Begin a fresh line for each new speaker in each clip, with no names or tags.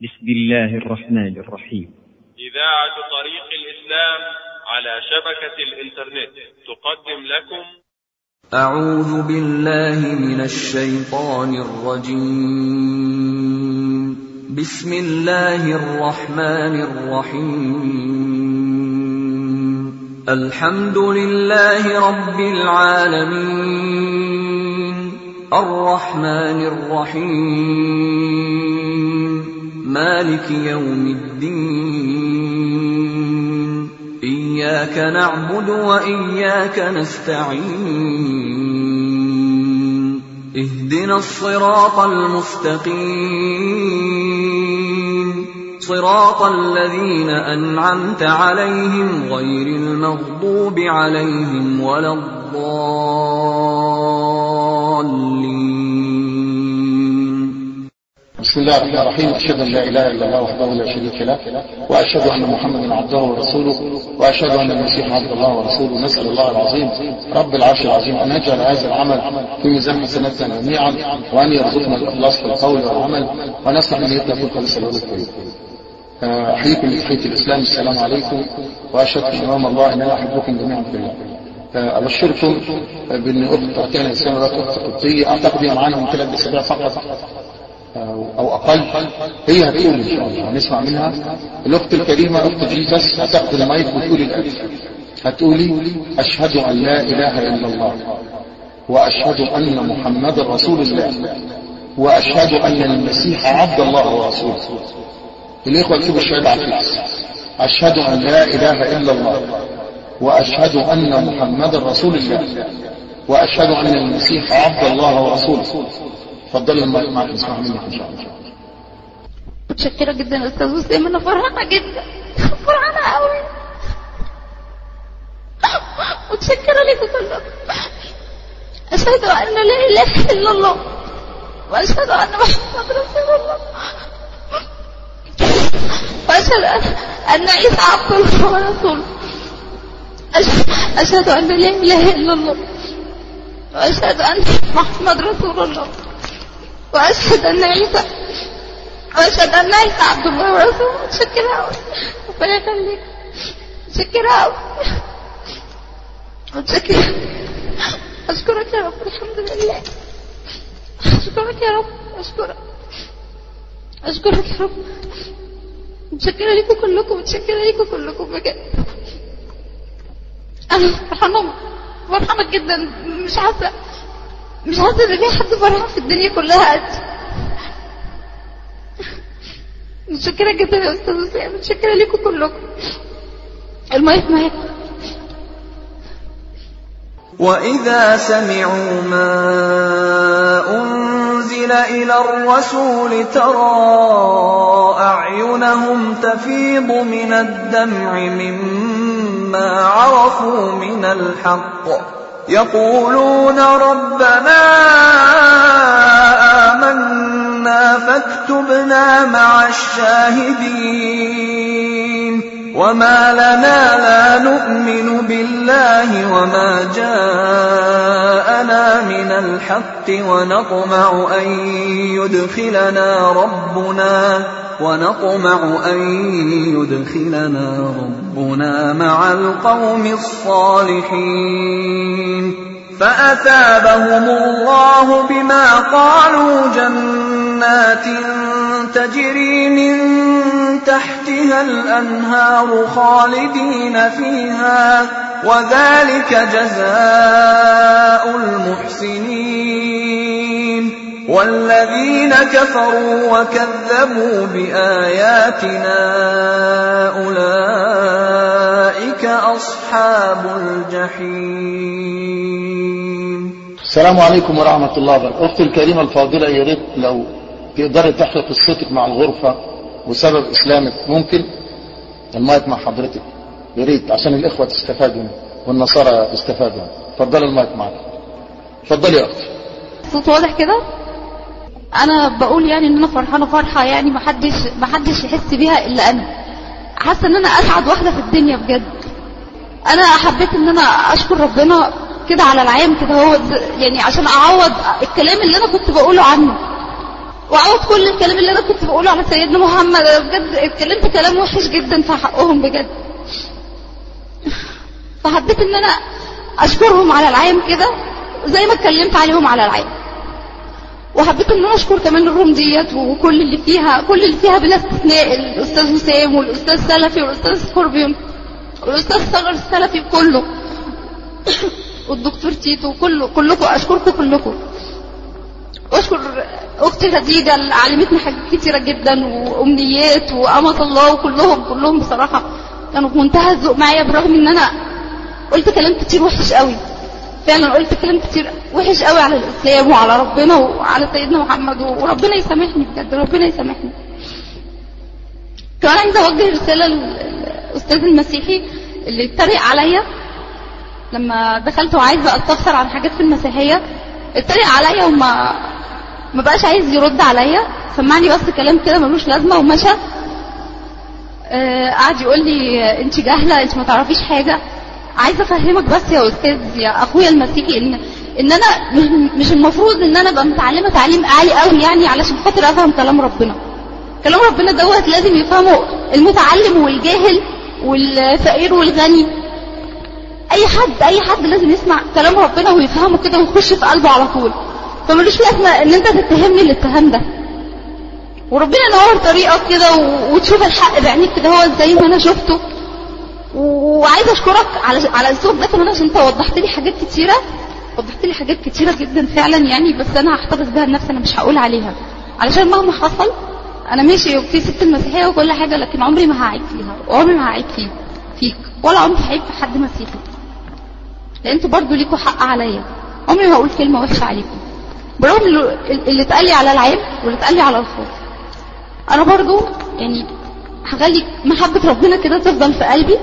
بسم الله الرحمن الرحيم
إذاعة طريق الإسلام على شبكة الإنترنت تقدم لكم
أعوذ بالله من الشيطان الرجيم بسم الله الرحمن الرحيم الحمد لله رب العالمين الرحمن الرحيم مالك يوم الدين إياك نعبد وإياك نستعين اهدنا الصراط المستقيم صراط الذين أنعمت عليهم غير المغضوب عليهم ولا الضالين
بسم الله الرحمن الرحيم أشهد أن لا إله إلا الله وحده لا شريك له وأشهد أن محمدا عبده ورسوله وأشهد أن المسيح عبد الله ورسوله نسأل الله العظيم رب العرش العظيم أن يجعل هذا العمل في ميزان حسناتنا جميعا وأن يرزقنا الإخلاص في القول والعمل ونصلح نيتنا في الخليص الكريم أحييكم بتحية الإسلام السلام عليكم وأشهد أمام الله أن أنا أحبكم جميعا في الله أبشركم بأن أخت أعطينا الإسلام أخت قبطية أعتقد هي معانا من ثلاث أسابيع فقط او اقل هي هتقول ان شاء الله هنسمع منها الاخت الكريمه اخت جيسس هتاخد المايك وتقول الالف هتقولي اشهد ان لا اله الا الله واشهد ان محمدا رسول الله واشهد ان المسيح عبد الله ورسوله الاخوه يكتبوا الشهاده على الفيس اشهد ان لا اله الا الله واشهد ان محمدا رسول الله واشهد ان المسيح عبد الله ورسوله اتفضلي المايك معك نسمع منك ان شاء الله
متشكرة جدا يا أستاذ وسام أنا فرحانة جدا فرحانة قوي متشكرة لكم كلكم أشهد أن لا إله إلا الله وأشهد أن محمد رسول الله وأشهد أن أن عيسى عبد الله ورسوله أشهد- أشهد أن لا إله إلا الله وأشهد أن محمد رسول الله وأشهد أن عيسى وأشهد أن عيسى عبد الله ورسوله متشكرة أوي ربنا يخليك متشكرة أوي متشكرة أشكرك يا رب الحمد لله أشكرك يا رب أشكرك أشكرك يا رب متشكرة لكم كلكم متشكرة لكم كلكم بجد أنا فرحانة فرحانة جدا مش حاسة مش حاسة إن في حد فرحان في الدنيا كلها قد متشكرة جدا يا أستاذ وسام متشكرة لكم كلكم المايك معاك
وإذا سمعوا ما أنزل إلى الرسول ترى أعينهم تفيض من الدمع مما عرفوا من الحق يقولون ربنا آمنا فاكتبنا مع الشاهدين وما لنا لا نؤمن بالله وما جاءنا من الحق ونطمع أن يدخلنا ربنا ونطمع أن يدخلنا ربنا مع القوم الصالحين فأثابهم الله بما قالوا جنات تجري من تحتها الأنهار خالدين فيها وذلك جزاء المحسنين والذين كفروا وكذبوا بآياتنا أولئك أصحاب الجحيم
السلام عليكم ورحمة الله وبركاته أختي الكريمة الفاضلة يا ريت لو تقدري تحكي قصتك مع الغرفة وسبب إسلامك ممكن المايك مع حضرتك يا ريت عشان الإخوة تستفادوا والنصارى يستفادوا اتفضلي المايك معك اتفضلي يا أختي
صوت واضح كده انا بقول يعني ان انا فرحانه فرحه يعني محدش محدش يحس بيها الا انا حاسه ان انا اسعد واحده في الدنيا بجد انا حبيت ان انا اشكر ربنا كده على العام كده هو د- يعني عشان اعوض الكلام اللي انا كنت بقوله عنه واعوض كل الكلام اللي انا كنت بقوله على سيدنا محمد انا بجد اتكلمت كلام وحش جدا في حقهم بجد فحبيت ان انا اشكرهم على العام كده زي ما اتكلمت عليهم على العام وحبيت ان انا اشكر كمان الروم ديت وكل اللي فيها كل اللي فيها بلا استثناء الاستاذ وسام والاستاذ سلفي والاستاذ سكوربيون والاستاذ صغر السلفي كله والدكتور تيتو كله كلكم اشكركم كلكم واشكر اختي خديجه اللي علمتني حاجات كتيره جدا وامنيات وامة الله وكلهم كلهم بصراحه كانوا في منتهى الذوق معايا برغم ان انا قلت كلام كتير وحش قوي فعلا قلت كلام كتير وحش قوي على الاسلام وعلى ربنا وعلى سيدنا محمد وربنا يسامحني بجد ربنا يسامحني كمان عايزه اوجه رساله للاستاذ المسيحي اللي اتريق عليا لما دخلت وعايزه استفسر عن حاجات في المسيحيه اتريق عليا وما ما بقاش عايز يرد عليا سمعني بس كلام كده ملوش لازمه ومشى آه، قعد يقول لي آه، انت جاهله انت ما تعرفيش حاجه عايزه افهمك بس يا استاذ يا اخويا المسيحي ان ان انا مش- مش المفروض ان انا ابقى متعلمه تعليم عالي قوي يعني علشان خاطر افهم كلام ربنا كلام ربنا دوت لازم يفهمه المتعلم والجاهل والفقير والغني اي حد اي حد لازم يسمع كلام ربنا ويفهمه كده ويخش في قلبه على طول فملوش لازمه ان انت تتهمني الاتهام ده وربنا ينور طريقك كده و- وتشوف الحق بعينيك كده هو زي ما انا شفته و- وعايزه اشكرك على على الاسلوب ده كمان عشان انت وضحت لي حاجات كتيره وضحت لي حاجات كتيره جدا فعلا يعني بس انا هحتفظ بيها لنفسي انا مش هقول عليها علشان مهما حصل انا ماشي في ست المسيحيه وكل حاجه لكن عمري ما هعيب فيها وعمري ما هعيب فيك فيك ولا عمري هعيب في حد مسيحي لان انتوا برضو ليكوا حق عليا عمري ما هقول كلمه وحشه عليكم برغم اللي اللي اتقال لي على العيب واللي اتقال لي على الخوف انا برضو يعني هخلي محبة ربنا كده تفضل في قلبي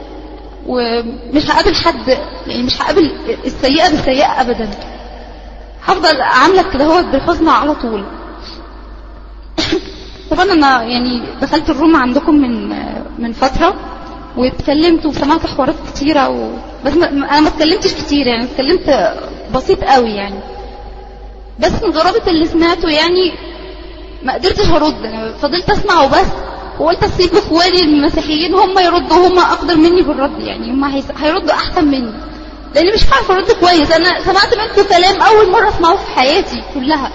ومش هقابل حد يعني مش هقابل السيئة بالسيئة ابدا هفضل عاملك كده هو بالحزن على طول طبعا انا يعني دخلت الروم عندكم من من فترة واتكلمت وسمعت حوارات كتيرة و... بس ما... انا ما اتكلمتش كتير يعني اتكلمت بسيط قوي يعني بس من غرابة اللي سمعته يعني ما قدرتش ارد انا فضلت اسمع وبس وقلت اسيب اخواني المسيحيين هم يردوا هم اقدر مني بالرد يعني هم هيس- هيردوا احسن مني لاني مش هعرف ارد كويس انا سمعت منكم كلام اول مره اسمعه في حياتي كلها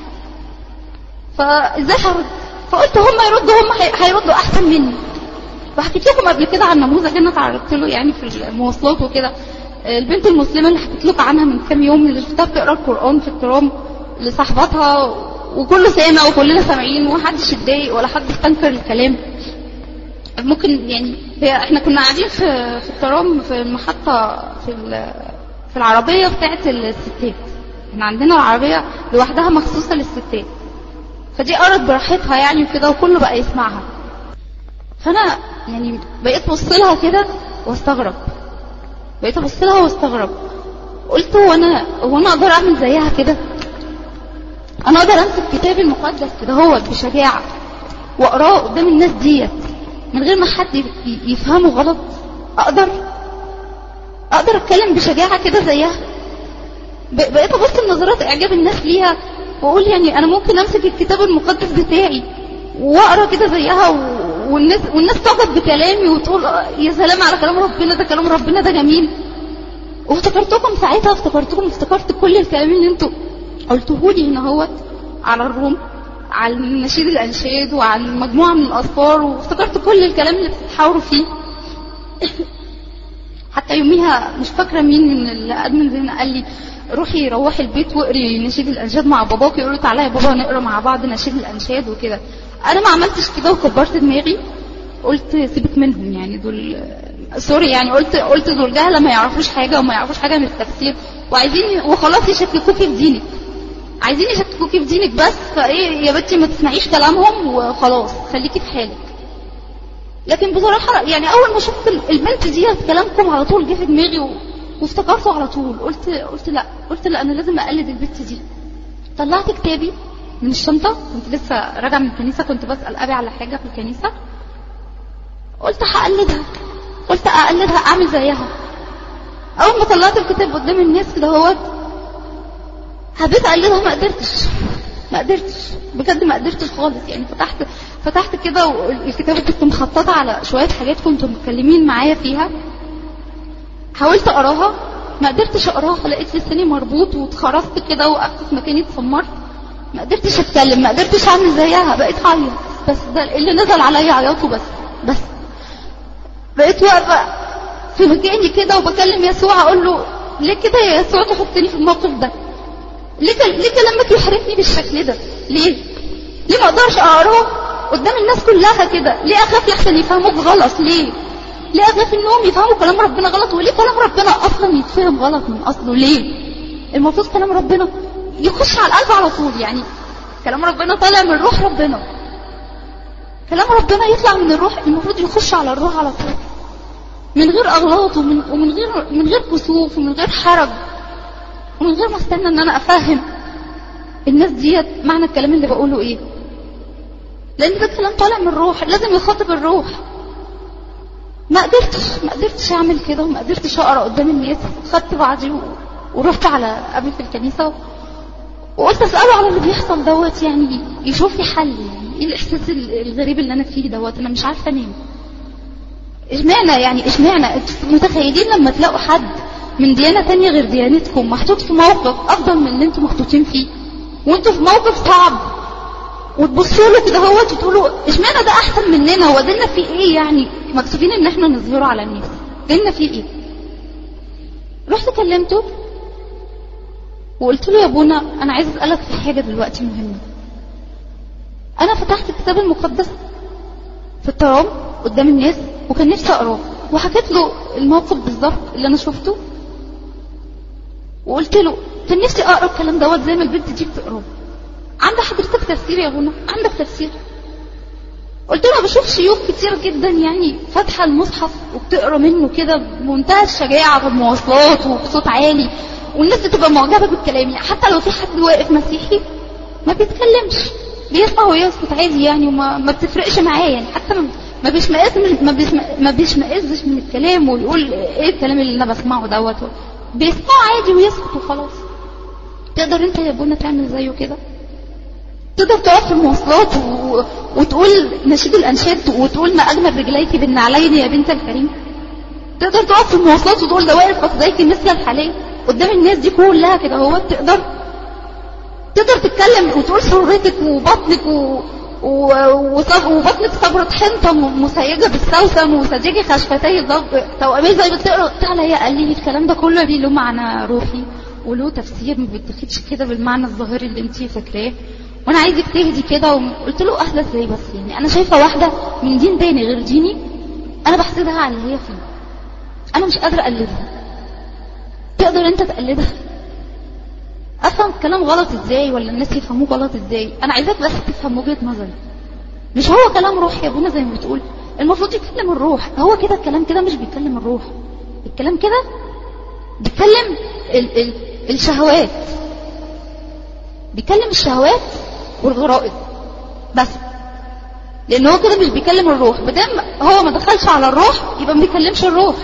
فازاي هرد فقلت هم يردوا هم هي- هيردوا احسن مني وحكيت لكم قبل كده عن نموذج انا تعرضت له يعني في المواصلات وكده البنت المسلمه اللي حكيت لكم عنها من كام يوم اللي شفتها بتقرا القران في الترام لصاحبتها وكله سامع وكلنا سامعين ومحدش اتضايق ولا حد استنكر الكلام ممكن يعني هي احنا كنا قاعدين في في الترام في المحطه في ال- في العربيه بتاعه الستات احنا عندنا العربيه لوحدها مخصوصه للستات فدي قرت براحتها يعني وكده وكله بقى يسمعها فانا يعني بقيت ابص لها كده واستغرب بقيت ابص لها واستغرب قلت هو انا هو انا اقدر اعمل زيها كده انا اقدر امسك كتابي المقدس كده هو بشجاعه واقراه قدام الناس ديت من غير ما حد ي- يفهمه غلط اقدر اقدر اتكلم بشجاعه كده زيها ب- بقيت ابص لنظرات اعجاب الناس ليها واقول يعني انا ممكن امسك الكتاب المقدس بتاعي واقرا كده زيها و... والناس والناس تعجب بكلامي وتقول آه، يا سلام على كلام ربنا ده كلام ربنا ده جميل وافتكرتكم ساعتها افتكرتكم افتكرت كل الكلام اللي انتوا قلتوه لي هنا هوت على الروم على نشيد الانشاد وعن مجموعه من الاذكار وافتكرت كل الكلام اللي بتتحاوروا فيه حتى يوميها مش فاكره مين من الادمن زي ما قال لي روحي روحي البيت واقري نشيد الانشاد مع باباك يقولوا تعالى يا بابا نقرا مع بعض نشيد الانشاد وكده انا ما عملتش كده وكبرت دماغي قلت سيبك منهم يعني دول سوري يعني قلت قلت دول جهله ما يعرفوش حاجه وما يعرفوش حاجه من التفسير وعايزين وخلاص يشككوكي في دينك عايزين يشككوكي في دينك بس فايه يا بنتي ما تسمعيش كلامهم وخلاص خليكي في حالك لكن بصراحة يعني أول ما شفت البنت دي كلامكم على طول جه في دماغي و... وافتكرته على طول قلت قلت لا قلت لا أنا لازم أقلد البنت دي طلعت كتابي من الشنطة كنت لسه راجعة من الكنيسة كنت بسأل أبي على حاجة في الكنيسة قلت هقلدها قلت أقلدها أعمل زيها أول ما طلعت الكتاب قدام الناس كده هوت حبيت أقلدها ما قدرتش ما قدرتش بجد ما قدرتش خالص يعني فتحت فتحت كده والكتاب كنت مخططه على شويه حاجات كنتوا متكلمين معايا فيها حاولت اقراها ما قدرتش اقراها لقيت لساني مربوط واتخرجت كده وقفت في مكاني اتسمرت ما قدرتش اتكلم ما قدرتش اعمل زيها بقيت اعيط بس ده اللي نزل عليا عياطه بس بس بقيت واقفه في مكاني كده وبكلم يسوع اقول له ليه كده يا يسوع تحطني في الموقف ده ليه كل- ليه كلامك يحرجني بالشكل ده ليه ليه ما اقدرش اقراه قدام الناس كلها كده ليه اخاف لحسن يفهموك غلط ليه ليه اخاف انهم يفهموا كلام ربنا غلط وليه كلام ربنا اصلا يتفهم غلط من اصله ليه المفروض كلام ربنا يخش على القلب على طول يعني كلام ربنا طالع من روح ربنا كلام ربنا يطلع من الروح المفروض يخش على الروح على طول من غير اغلاط ومن, ومن غير من غير كسوف ومن غير حرج ومن غير ما استنى ان انا افهم الناس ديت معنى الكلام اللي بقوله ايه لان ده كلام طالع من الروح لازم يخاطب الروح ما قدرتش ما قدرتش اعمل كده وما قدرتش اقرا قدام الناس خدت بعضي و... ورحت على ابي في الكنيسه و... وقلت اساله على اللي بيحصل دوت يعني يشوف لي حل يعني ايه الاحساس ال- الغريب اللي انا فيه دوت انا مش عارفه انام اشمعنى يعني اشمعنى انتوا متخيلين لما تلاقوا حد من ديانه تانية غير ديانتكم محطوط في موقف افضل من اللي انتوا محطوطين فيه وانتوا في موقف صعب وتبصوا له كده هوت وتقولوا اشمعنى ده احسن مننا هو ديننا فيه ايه يعني مكسوفين ان احنا نظهره على الناس ديننا فيه ايه رحت كلمته وقلت له يا ابونا انا عايز اسالك في حاجه دلوقتي مهمه انا فتحت الكتاب المقدس في الترام قدام الناس وكان نفسي اقراه وحكيت له الموقف بالظبط اللي انا شفته وقلت له كان نفسي اقرا الكلام دوت زي ما البنت دي بتقراه عند حضرتك تفسير يا ابونا عندك تفسير قلت له بشوف شيوخ كتير جدا يعني فاتحه المصحف وبتقرا منه كده بمنتهى الشجاعه في المواصلات وبصوت عالي والناس بتبقى معجبه بالكلام حتى لو في حد واقف مسيحي ما بيتكلمش بيسمع ويسكت عادي يعني وما ما بتفرقش معاه يعني حتى ما ما بيشمئز من ما بيشم- ما بيشمئزش من الكلام ويقول ايه الكلام اللي انا بسمعه دوت بيسمعه عادي ويسكت وخلاص تقدر انت يا ابونا تعمل زيه كده تقدر تقف في المواصلات و... وتقول نشيد الانشاد وتقول ما اجمل رجليك بالنعلين يا بنت الكريم تقدر تقف في المواصلات وتقول ده واقف فخذيك مثل الحلال قدام الناس دي كلها كده هو تقدر تقدر تتكلم وتقول سرتك وبطنك و... و... وصب... وبطنك صبرة حنطة م- مسيجة بالسوسن وسجيجي خشفتي ضب توأمي زي ما بتقرا تعالى يا قال لي الكلام ده كله ليه له معنى روحي وله تفسير ما بيتاخدش كده بالمعنى الظاهري اللي انت فاكراه وانا عايزك تهدي كده وقلت له اهدى ازاي بس يعني انا شايفه واحده من دين تاني غير ديني انا بحسدها على اللي هي فيه انا مش قادره اقلدها تقدر انت تقلدها افهم الكلام غلط ازاي ولا الناس يفهموه غلط ازاي انا عايزاك بس تفهم وجهه نظري مش هو كلام روح يا ابونا زي ما بتقول المفروض يتكلم الروح هو كده الكلام كده مش بيتكلم الروح الكلام كده بيتكلم ال ال الشهوات بيكلم الشهوات والغرائز بس لان هو كده مش بيكلم الروح بدام هو ما دخلش على الروح يبقى ما بيكلمش الروح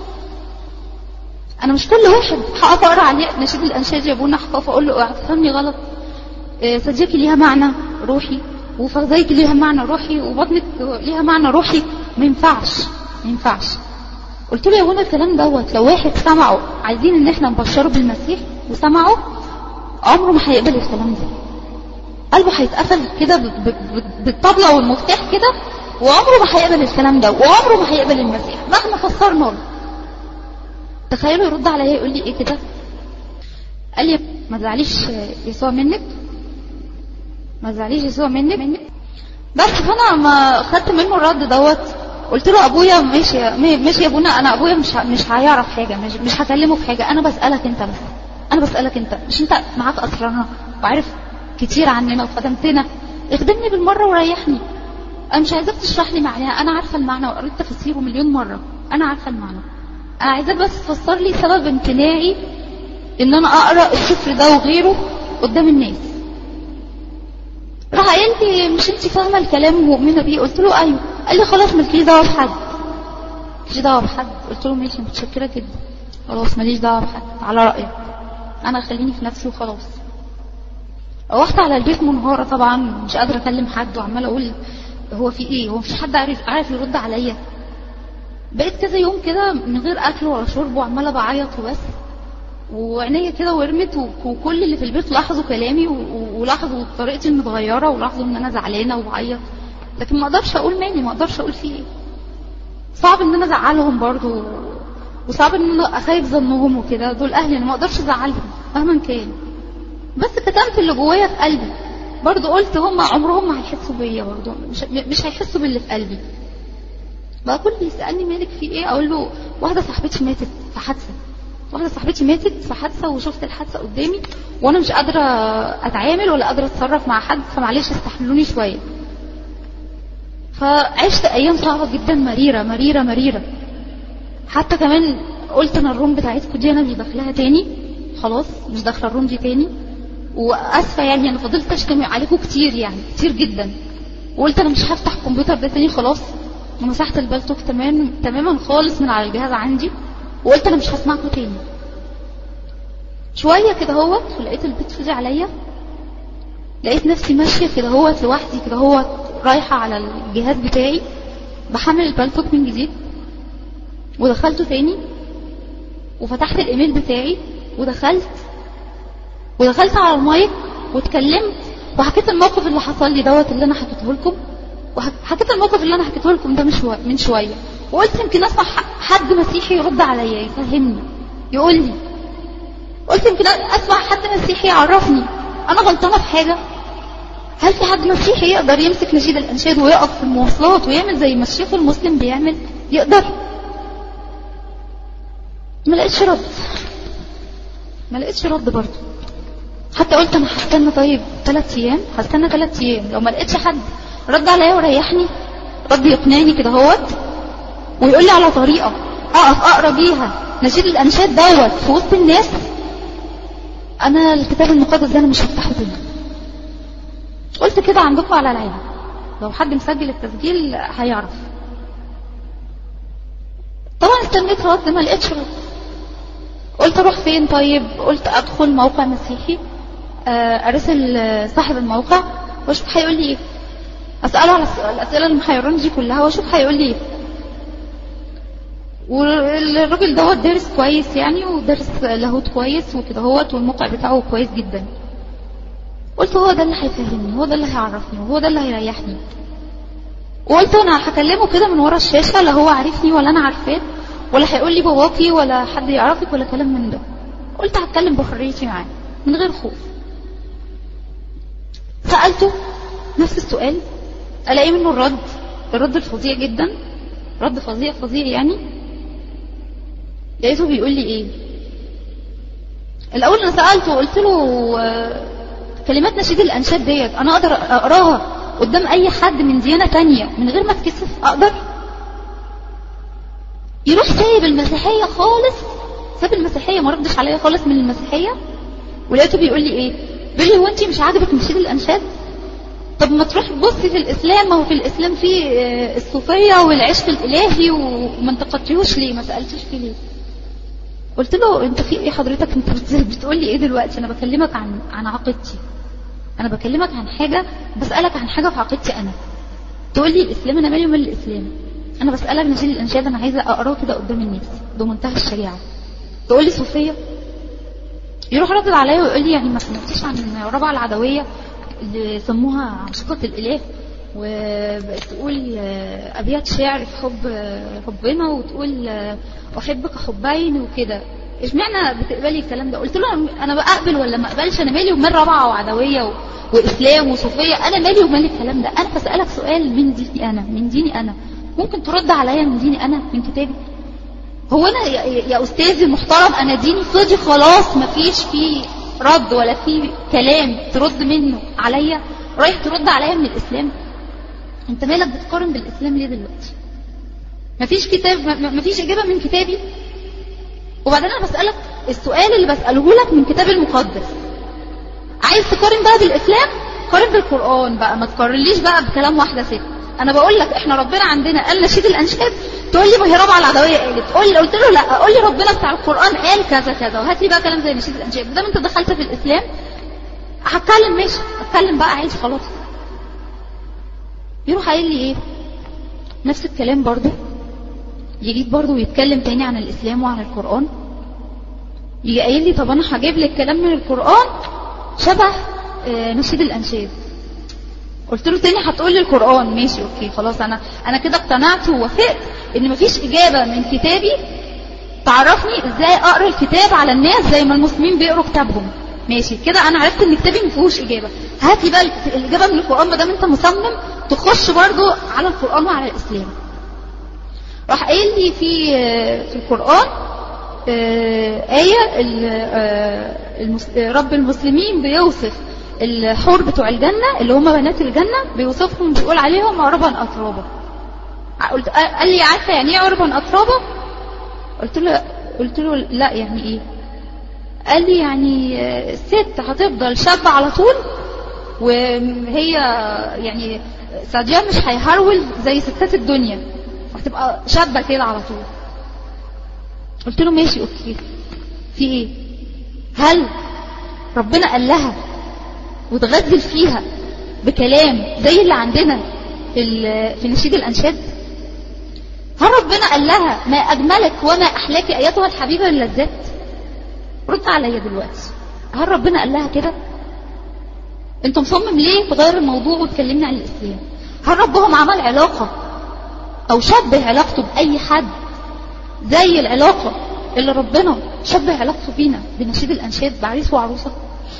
انا مش كل واحد هقف اقرا عليه نشيد الانشاد يا ابونا هقف اقول له اوعى تفهمني غلط إيه، صديقي ليها معنى روحي وفخذيك ليها معنى روحي وبطنك ليها معنى روحي ما ينفعش ما ينفعش قلت له يا ابونا الكلام دوت لو واحد سمعه عايزين ان احنا نبشره بالمسيح وسمعه عمره ما هيقبل الكلام ده قلبه هيتقفل كده ب- ب- ب- بالطبلة والمفتاح كده وعمره ما هيقبل الكلام ده وعمره ما هيقبل المسيح مهما فسرنا له تخيلوا يرد عليا يقول لي ايه كده قال لي ما تزعليش يسوع منك ما تزعليش يسوع منك منك بس فانا ما خدت منه الرد دوت قلت له ابويا ماشي يا- ماشي يا ابونا انا ابويا مش ه- مش هيعرف حاجه مش مش هكلمه في حاجه انا بسالك انت بس انا بسالك انت مش انت معاك اسرارنا وعارف كتير عننا وخدمتنا اخدمني بالمره وريحني انا مش عايزاك تشرح لي معناها انا عارفه المعنى وقريت تفسيره مليون مره انا عارفه المعنى انا عايزاك بس تفسر لي سبب امتناعي ان انا اقرا السفر ده وغيره قدام الناس راح قال لي مش انت فاهمه الكلام ومؤمنه بيه قلت له ايوه قال لي خلاص مالكيش دعوه بحد مالكيش دعوه بحد قلت له ماشي متشكره جدا خلاص ماليش دعوه بحد على رايك انا خليني في نفسي وخلاص روحت على البيت منهارة طبعا مش قادرة اكلم حد وعمالة اقول هو في ايه هو مفيش حد عارف عارف يرد عليا بقيت كذا يوم كده من غير اكل ولا شرب وعمالة بعيط وبس وعينيا كده ورمت و- وكل اللي في البيت لاحظوا كلامي و- و- ولاحظوا طريقتي المتغيرة ولاحظوا ان انا زعلانة وبعيط لكن ما اقدرش اقول مالي ما اقدرش اقول فيه ايه صعب ان انا ازعلهم برضو وصعب ان انا اخايف ظنهم وكده دول اهلي انا ما اقدرش ازعلهم مهما كان بس كتمت اللي جوايا في قلبي برضو قلت هم عمرهم ما هيحسوا بيا برضو مش, مش هيحسوا باللي في قلبي بقى كل اللي يسالني مالك في ايه اقول له واحده صاحبتي ماتت في حادثه واحده صاحبتي ماتت في حادثه وشفت الحادثه قدامي وانا مش قادره اتعامل ولا قادره اتصرف مع حد فمعلش استحملوني شويه فعشت ايام صعبه جدا مريره مريره مريره حتى كمان قلت انا الروم بتاعتكم دي انا مش داخلها تاني خلاص مش داخله الروم دي تاني واسفه يعني انا فضلت اشتمي عليكم كتير يعني كتير جدا وقلت انا مش هفتح الكمبيوتر ده تاني خلاص ومسحت البلتوك تمام تماما خالص من على الجهاز عندي وقلت انا مش هسمعكم تاني شويه كده هوت ولقيت البيت فضي عليا لقيت نفسي ماشيه كده هوت لوحدي كده هوت رايحه على الجهاز بتاعي بحمل البلتوك من جديد ودخلته تاني وفتحت الايميل بتاعي ودخلت ودخلت على المايك واتكلمت وحكيت الموقف اللي حصل لي دوت اللي انا حكيته لكم وحكيت الموقف اللي انا حكيته لكم ده من شويه من شويه وقلت يمكن اسمع ح- حد مسيحي يرد عليا يفهمني يقول لي قلت يمكن اسمع حد مسيحي يعرفني انا غلطانه في حاجه هل في حد مسيحي يقدر يمسك نشيد الانشاد ويقف في المواصلات ويعمل زي ما الشيخ المسلم بيعمل يقدر ما لقيتش رد ما لقيتش رد برضه حتى قلت انا هستنى طيب ثلاث ايام هستنى ثلاث ايام لو ما لقيتش حد رد عليا وريحني رد يقنعني كده هوت ويقول لي على طريقه اقف اقرا بيها نشيد الانشاد دوت في وسط الناس انا الكتاب المقدس ده انا مش هفتحه تاني قلت كده عندكم على العين لو حد مسجل التسجيل هيعرف طبعا استنيت رد ما لقيتش رد قلت اروح فين طيب قلت ادخل موقع مسيحي آه، ارسل آه، صاحب الموقع واشوف هيقول لي ايه اساله على الس- الاسئله اللي محيراني دي كلها واشوف هيقول لي ايه والراجل دوت دارس كويس يعني ودارس لاهوت كويس وكده هوت والموقع بتاعه كويس جدا قلت هو ده اللي هيفهمني هو ده اللي هيعرفني وهو ده اللي هيريحني وقلت انا هكلمه كده من ورا الشاشه لا هو عارفني ولا انا عارفاه ولا هيقول لي باباكي ولا حد يعرفك ولا كلام من ده قلت هتكلم بحريتي معاه من غير خوف سالته نفس السؤال الاقي منه الرد الرد الفظيع جدا رد فظيع فظيع يعني لقيته بيقول لي ايه الاول انا سالته قلت له آه، كلمات نشيد الانشاد ديت انا اقدر اقراها قدام اي حد من ديانه تانية من غير ما اتكسف اقدر يروح سايب المسيحيه خالص ساب المسيحيه ما ردش عليا خالص من المسيحيه ولقيته بيقول لي ايه بيقول لي هو انت مش عاجبك نشيد الانشاد طب ما تروح بصي في الاسلام ما هو في الاسلام في آه، الصوفيه والعشق الالهي وما انتقدتيهوش ليه ما سالتيش فيه ليه قلت له انت في ايه حضرتك انت بت- بتقول لي ايه دلوقتي انا بكلمك عن عن عقيدتي انا بكلمك عن حاجه بسالك عن حاجه في عقيدتي انا تقول لي الاسلام انا مالي ومال الاسلام انا بسالك نشيد الانشاد انا عايزه اقراه كده قدام الناس بمنتهى الشجاعه تقول لي صوفيه يروح ردد عليا ويقول لي يعني ما سمعتيش عن ربع العدويه اللي سموها عشقة الاله وبقت تقول آه، ابيات شعر في حب آه، حبنا وتقول آه، احبك حبين وكده اشمعنى بتقبلي الكلام ده قلت له انا بقبل ولا ما اقبلش انا مالي ومال ربعه وعدويه و... واسلام وصوفيه انا مالي ومال الكلام ده انا بسالك سؤال من ديني انا من ديني انا ممكن ترد عليا من ديني انا من كتابي هو انا يا, يا استاذي المحترم انا ديني فاضي خلاص مفيش فيه رد ولا فيه كلام ترد منه عليا رايح ترد عليا من الاسلام انت مالك بتقارن بالاسلام ليه دلوقتي مفيش كتاب م- مفيش اجابه من كتابي وبعدين انا بسالك السؤال اللي بساله لك من كتاب المقدس عايز تقارن بقى بالاسلام قارن بالقران بقى ما تقارنليش بقى بكلام واحده ست انا بقول لك احنا ربنا عندنا قال نشيد الانشاد تقول لي ما هي رابعه العدويه قالت تقول لي قلت له لا قول لي ربنا بتاع القران قال كذا كذا وهات لي بقى كلام زي نشيد الانشاد ما دام انت دخلت في الاسلام هتكلم ماشي هتكلم بقى عادي خلاص يروح قايل لي ايه نفس الكلام برضو يجي برضو ويتكلم تاني عن الاسلام وعن القرآن يجي قايل لي طب انا هجيب لك كلام من القرآن شبه آه، نشيد الانشاد قلت له تاني هتقول لي القرآن ماشي اوكي خلاص انا انا كده اقتنعت ووافقت ان مفيش اجابة من كتابي تعرفني ازاي اقرا الكتاب على الناس زي ما المسلمين بيقروا كتابهم ماشي كده انا عرفت ان كتابي ما فيهوش اجابه هات لي بقى الاجابه من القران ما دام انت مصمم تخش برضو على القران وعلى الاسلام راح قايل لي في في القران آه، آية ال- آه، المس- آه، رب المسلمين بيوصف الحور بتوع الجنة اللي هم بنات الجنة بيوصفهم بيقول عليهم عربا أترابا قلت قال لي عارفة يعني ايه عربا أترابا قلت له قلت له لا يعني ايه قال لي يعني آه، الست هتفضل شابة على طول وهي يعني سعديها مش هيهرول زي ستات الدنيا هتبقى شابة كده على طول قلت له ماشي اوكي في ايه هل ربنا قال لها وتغزل فيها بكلام زي اللي عندنا في ال- في نشيد الانشاد هل ربنا قال لها ما اجملك وما احلاك ايتها الحبيبه اللذات رد عليا دلوقتي هل ربنا قال لها كده انت مصمم ليه تغير الموضوع وتكلمني عن الاسلام هل ربهم عمل علاقه او شبه علاقته باي حد زي العلاقة اللي ربنا شبه علاقته بينا بنشيد الأنشاد بعريس وعروسة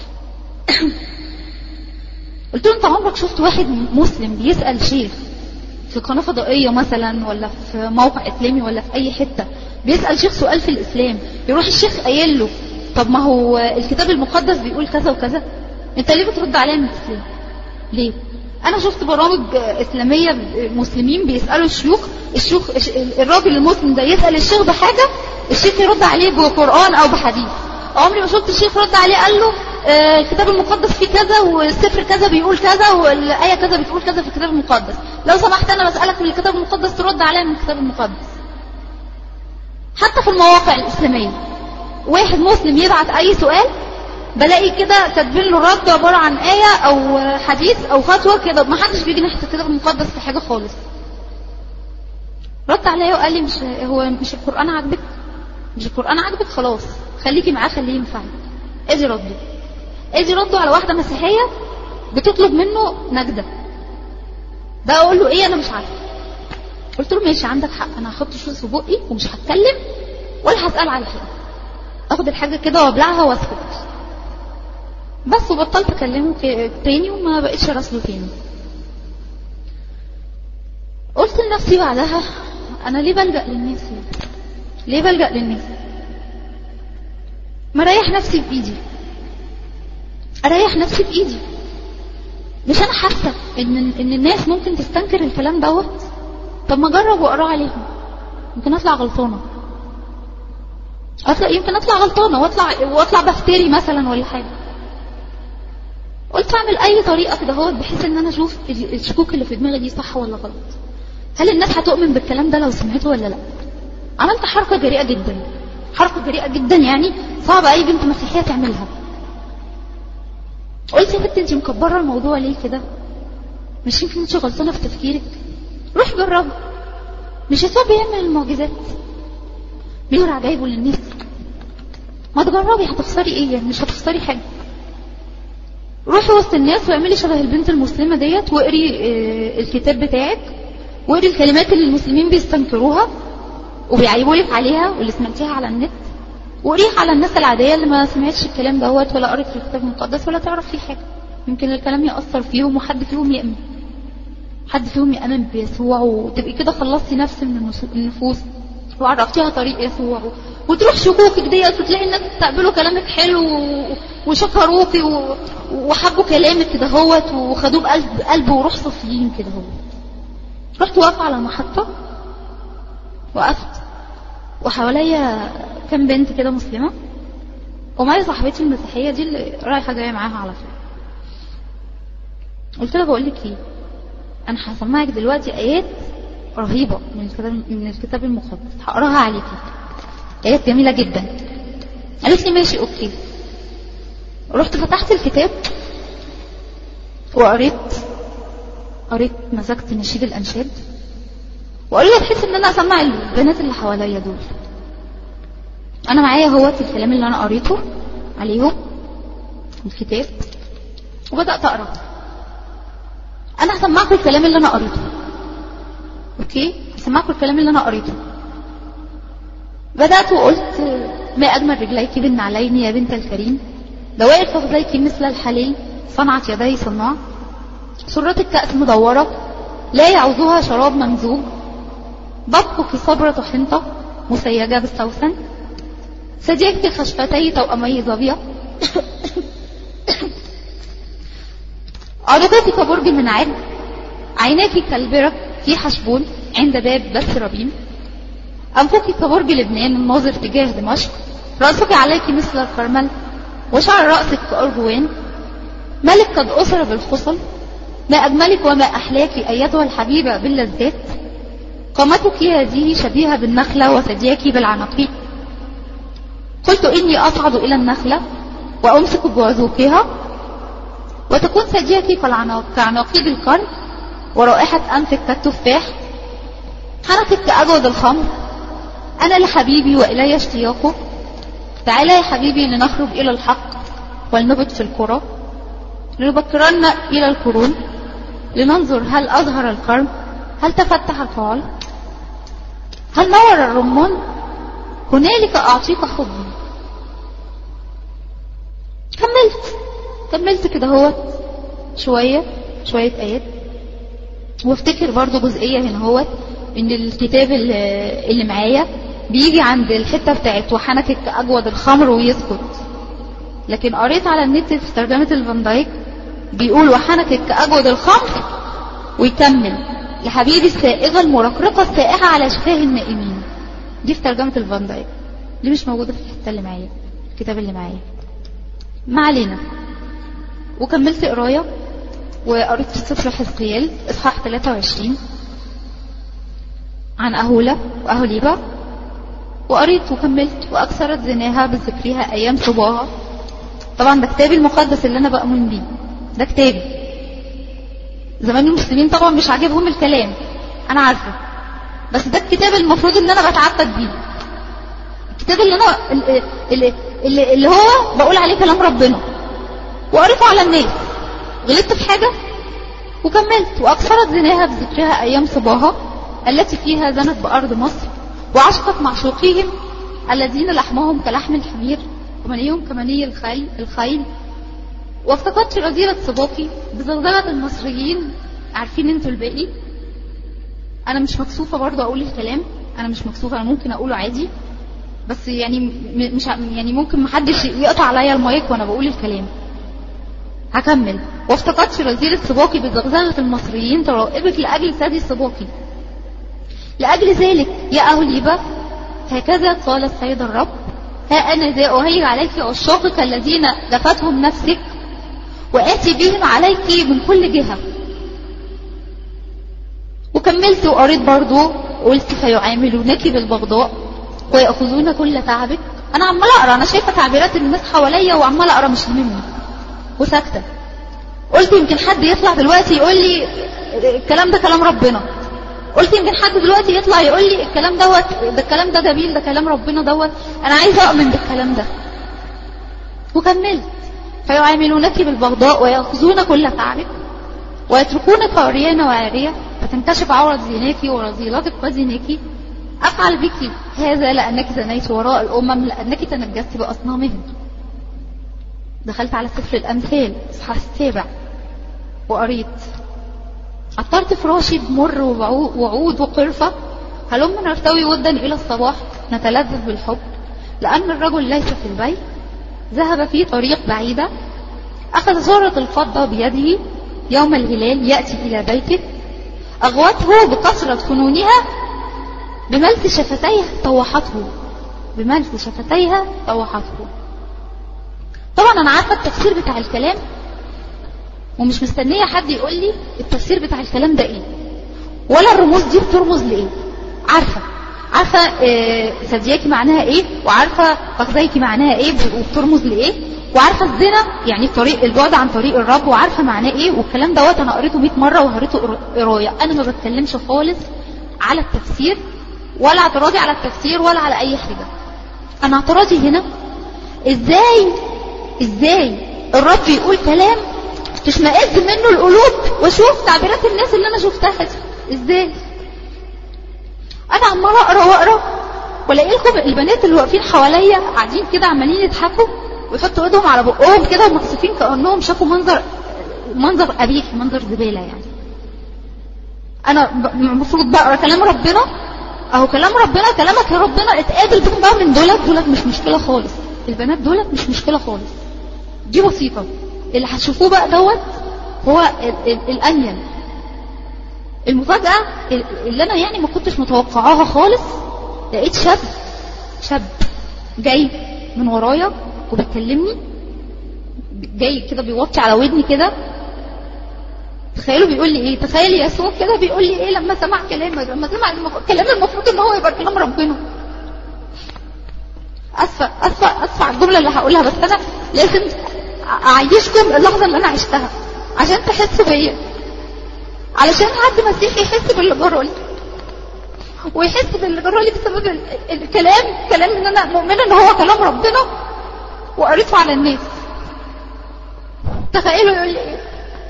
قلت له انت عمرك شفت واحد مسلم بيسأل شيخ في قناة فضائية مثلا ولا في موقع إسلامي ولا في أي حتة بيسأل شيخ سؤال في الإسلام يروح الشيخ قايل له طب ما هو الكتاب المقدس بيقول كذا وكذا انت ليه بترد عليا من الإسلام ليه انا شفت برامج اسلاميه مسلمين بيسالوا الشيوخ الشيوخ الراجل المسلم ده يسال الشيخ بحاجه الشيخ يرد عليه بقران او بحديث عمري ما شفت الشيخ رد عليه قال له آه، الكتاب المقدس فيه كذا والسفر كذا بيقول كذا والايه كذا بتقول كذا في الكتاب المقدس لو سمحت انا بسالك من الكتاب المقدس ترد عليا من الكتاب المقدس حتى في المواقع الاسلاميه واحد مسلم يبعت اي سؤال بلاقي كده كاتبين له رد عباره عن ايه او حديث او فتوى كده ما حدش بيجي ناحيه الكتاب المقدس في حاجه خالص رد عليا وقال لي مش هو مش القران عاجبك مش القران عاجبك خلاص خليكي معاه خليه ينفعك ادي رده ادي رده على واحده مسيحيه بتطلب منه نجده ده اقول له ايه انا مش عارفه قلت له ماشي عندك حق انا هحط شوز في بقي ومش هتكلم ولا هسال على حاجه اخد الحاجه كده وابلعها واسكت بس وبطلت اكلمه ك- تاني وما بقتش اراسله تاني قلت لنفسي بعدها انا ليه بلجأ للناس ليه؟ ليه بلجأ للناس ما اريح نفسي بايدي اريح نفسي بايدي مش انا حاسه ان ان الناس ممكن تستنكر الكلام دوت طب ما اجرب واقراه عليهم يمكن اطلع غلطانه اطلع يمكن اطلع غلطانه واطلع واطلع بفتري مثلا ولا حاجه قلت اعمل اي طريقه كده هو بحيث ان انا اشوف ال- الشكوك اللي في دماغي دي صح ولا غلط هل الناس هتؤمن بالكلام ده لو سمعته ولا لا عملت حركه جريئه جدا حركه جريئه جدا يعني صعب اي بنت مسيحيه تعملها قلت يا بنت انت مكبره الموضوع ليه كده مش يمكن انت غلطانه في تفكيرك روح جربي مش يسوع بيعمل المعجزات بيورع جايبه للناس ما تجربي هتخسري ايه يعني مش هتخسري حاجه روحي وسط الناس واعملي شبه البنت المسلمة ديت واقري آه، الكتاب بتاعك واقري الكلمات اللي المسلمين بيستنكروها وبيعيبوا لك عليها واللي سمعتيها على النت وقريها على الناس العادية اللي ما سمعتش الكلام دوت ولا قرت في الكتاب المقدس ولا تعرف فيه حاجة يمكن الكلام يأثر فيهم وحد فيهم يأمن حد فيهم يأمن بيسوع وتبقي كده خلصتي نفس من النسو- النفوس وعرفتيها طريق يسوع وتروح شكوكك ديت وتلاقي الناس تستقبلوا كلامك حلو و- وشكروكي و- وحبوا كلامك كده هوت وخدوه بقلب قلب وروح صافيين كده هو رحت واقفة على المحطة وقفت وحواليا كام بنت كده مسلمة ومعايا صاحبتي المسيحية دي اللي رايحة جاية معاها على طول قلت لها بقول لك ايه انا هسمعك دلوقتي ايات رهيبة من الكتاب من الكتاب المقدس هقراها عليكي ايات جميلة جدا قالت لي ماشي اوكي رحت فتحت الكتاب وقريت قريت مسكت نشيد الأنشاد وقريت بحيث إن أنا أسمع البنات اللي حواليا دول أنا معايا هوت الكلام اللي أنا قريته عليهم الكتاب وبدأت أقرأ أنا هسمعكم الكلام اللي أنا قريته أوكي هسمعكم الكلام اللي أنا قريته بدأت وقلت ما أجمل رجليك بالنعلين يا بنت الكريم دوائر فخذيك مثل الحلي صنعت يدي صناع سرة الكأس مدورة لا يعوزها شراب ممزوج بطك صبرة حنطة مسيجة بالسوسن ثديك خشفتي توأمي ظبية عرضتك برج من عاد عيناك كالبرك في حشبون عند باب بس ربيم أنفك كبرج لبنان الناظر تجاه دمشق رأسك عليك مثل الكرمل وشعر رأسك كأرجوان ملك قد أسر بالخصل ما أجملك وما أحلاك أيتها الحبيبة باللذات قامتك هذه شبيهة بالنخلة وثدياك بالعناقيد قلت إني أصعد إلى النخلة وأمسك بوزوقها وتكون ثدياك كعناقيد القرن ورائحة أنفك كالتفاح حنكك كأجود الخمر أنا لحبيبي وإلي اشتياقه تعالى يا حبيبي لنخرج إلى الحق ولنبت في القرى لنبكرن إلى القرون لننظر هل أظهر القرن هل تفتح الفعل هل نور الرمان هنالك أعطيك حبي كملت كملت كده هو شوية شوية آيات وافتكر برضو جزئية هنا هو ان الكتاب اللي اللي معايا بيجي عند الحتة بتاعت وحنكك أجود الخمر ويسكت لكن قريت على النت في ترجمة الفان دايك بيقول وحنكك كأجود الخمر ويكمل لحبيبي السائغة المرقرقة السائحة على شفاه النائمين دي في ترجمة الفان دايك دي مش موجودة في الحتة اللي معايا الكتاب اللي معايا ما علينا وكملت قراية وقريت في سفر حزقيال اصحاح 23 عن أهولة وأهوليبا وقريت وكملت وأكثرت زناها بذكرها أيام صباها طبعا ده كتابي المقدس اللي أنا بأمن بيه ده كتابي زمان المسلمين طبعا مش عاجبهم الكلام أنا عارفة بس ده الكتاب المفروض إن أنا بتعبد بيه الكتاب اللي أنا اللي, اللي, اللي هو بقول عليه كلام ربنا وقريته على الناس غلطت في حاجة وكملت وأكثرت زناها بذكرها أيام صباها التي فيها زنت بأرض مصر وعشقت معشوقيهم الذين لحمهم كلحم الحمير ومنيهم كمني الخيل الخيل وافتقدت رذيلة صباكي بزغزغة المصريين عارفين انتوا الباقي انا مش مكسوفة برضه اقول الكلام انا مش مكسوفة انا ممكن اقوله عادي بس يعني م- مش ع- يعني ممكن محدش يقطع عليا المايك وانا بقول الكلام هكمل وافتقدت رذيلة صباكي بزغزغة المصريين ترائبك لأجل سادي صباكي لأجل ذلك يا أهليبة هكذا قال السيد الرب ها أنا ذا أهيج عليك عشاقك الذين دفتهم نفسك وآتي بهم عليك من كل جهة وكملت وقريت برضو قلت فيعاملونك بالبغضاء ويأخذون كل تعبك أنا عمال أقرأ أنا شايفة تعبيرات الناس حواليا وعمال أقرأ مش هممني وساكتة قلت يمكن حد يطلع دلوقتي يقول لي الكلام ده كلام ربنا قلت يمكن حد دلوقتي يطلع يقول لي الكلام دوت ده الكلام ده جميل ده كلام ربنا دوت انا عايزه اؤمن بالكلام ده وكملت فيعاملونك بالبغضاء ويأخذون كل تعبك ويتركونك عريانة وعارية فتنكشف عورة زيناك ورذيلتك وزيناك أفعل بك هذا لأنك زنيت وراء الأمم لأنك تنجست بأصنامهم دخلت على سفر الأمثال إصحاح السابع وقريت عطرت فراشي بمر وبعو- وعود وقرفة هلم نرتوي ودا إلى الصباح نتلذذ بالحب لأن الرجل ليس في البيت ذهب في طريق بعيدة أخذ زهرة الفضة بيده يوم الهلال يأتي إلى بيته أغوته بكثرة فنونها بملس شفتيها طوحته بملس شفتيها طوحته طبعا أنا عارفة التفسير بتاع الكلام ومش مستنية حد يقول لي التفسير بتاع الكلام ده ايه ولا الرموز دي بترمز لايه عارفة عارفة آه، ثدياكي معناها ايه وعارفة فخذيكي معناها ايه وبترمز لايه وعارفه الزنا يعني طريق البعد عن طريق الرب وعارفه معناه ايه والكلام دوت انا قريته 100 مره وقريته قر- قرايه انا ما بتكلمش خالص على التفسير ولا اعتراضي على التفسير ولا على اي حاجه انا اعتراضي هنا ازاي ازاي الرب يقول كلام تشمئز منه القلوب واشوف تعبيرات الناس اللي انا شفتها دي ازاي انا عماله اقرا واقرا والاقي لكم البنات اللي واقفين حواليا قاعدين كده عمالين يضحكوا ويحطوا ايدهم على بقهم كده مكسوفين كانهم شافوا منظر منظر قبيح منظر زباله يعني انا ب- المفروض بقرا كلام ربنا اهو كلام ربنا كلامك يا ربنا اتقابل بهم بقى من دولت دولت مش مشكله خالص البنات دولت مش مشكله خالص دي بسيطه اللي هتشوفوه بقى دوت هو ال- ال- الانيل المفاجاه اللي انا يعني ما كنتش متوقعاها خالص لقيت شاب شاب جاي من ورايا وبيكلمني جاي كده بيوطي على ودني كده تخيلوا بيقول لي ايه تخيل يسوع كده بيقول لي ايه لما سمع كلامك لما سمع المف- كلام المفروض ان هو يبقى كلام ربنا اسفه اسفه اسفه على الجمله اللي هقولها بس انا لازم اعيشكم اللحظه اللي انا عشتها عشان تحسوا بيا علشان حد مسيحي يحس باللي جرالي ويحس باللي جرالي بسبب ال- ال- الكلام كلام ان انا مؤمنه ان هو كلام ربنا وقريته على الناس تخيلوا يقول لي ايه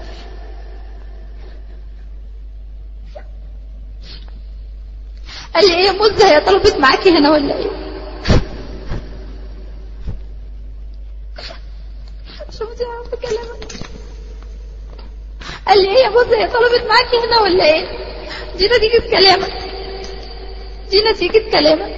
قال لي ايه يا مزة هي طلبت معاكي هنا ولا ايه شفتي يا عم كلامك قال لي ايه يا مزة هي طلبت معاكي هنا ولا ايه دي نتيجة كلامك دي نتيجة كلامك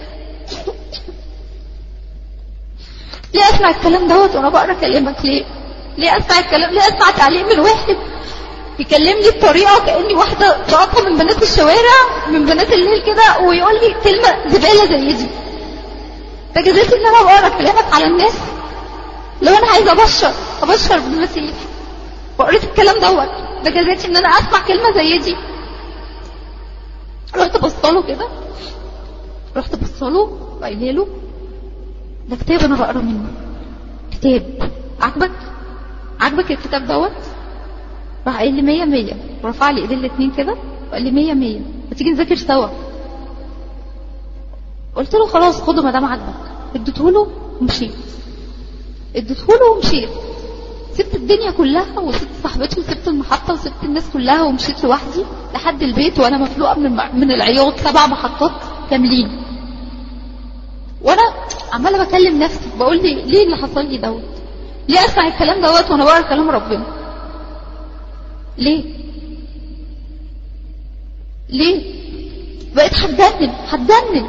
ليه اسمع الكلام دوت وانا بقرا كلامك ليه ليه اسمع الكلام ليه اسمع تعليق من واحد يكلمني بطريقه كاني واحده طاقه من بنات الشوارع من بنات الليل كده ويقول لي كلمه زباله زي دي ده جزيتي ان انا بقرا كلامك على الناس لو انا عايزه ابشر ابشر بالمسيح وقريت الكلام دوت ده جزيتي ان انا اسمع كلمه زي دي رحت بصله كده رحت بصله وقايله له ده كتاب انا بقرا منه كتاب عجبك عجبك الكتاب دوت راح قال لي 100 100 ورفع لي ايدين الاثنين كده وقال لي 100 100 ما تيجي نذاكر سوا قلت له خلاص خده ما دام عجبك اديته له ومشيت اديته له ومشيت سبت الدنيا كلها وسبت صاحبتي وسبت المحطة وسبت الناس كلها ومشيت لوحدي لحد البيت وانا مفلوقة من الم- من العياط سبع محطات كاملين وانا عمالة بكلم نفسي بقول لي ليه اللي حصل لي دوت ليه اسمع الكلام دوت وانا بقرا كلام ربنا ليه ليه بقيت هتجنن هتجنن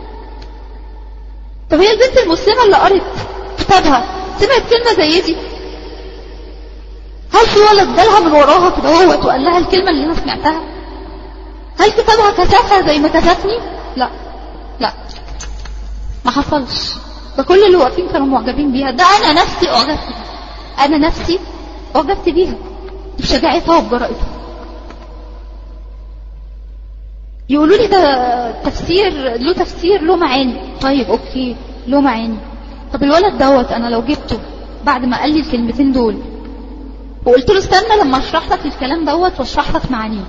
طب هي البنت المسلمة اللي قرت كتابها سمعت كلمة زي دي هل في ولد جالها من وراها كده هوت وقال لها الكلمة اللي انا سمعتها هل كتابها كسفها زي ما كسفني لا لا ما حصلش ده كل اللي واقفين كانوا معجبين بيها ده انا نفسي اعجبت بيها انا نفسي اعجبت بيها بشجاعتها وبجرأتها يقولوا لي ده تفسير له تفسير له معاني طيب اوكي له معاني طب الولد دوت انا لو جبته بعد ما قال لي الكلمتين دول وقلت له استنى لما اشرح لك الكلام دوت واشرح لك معانيه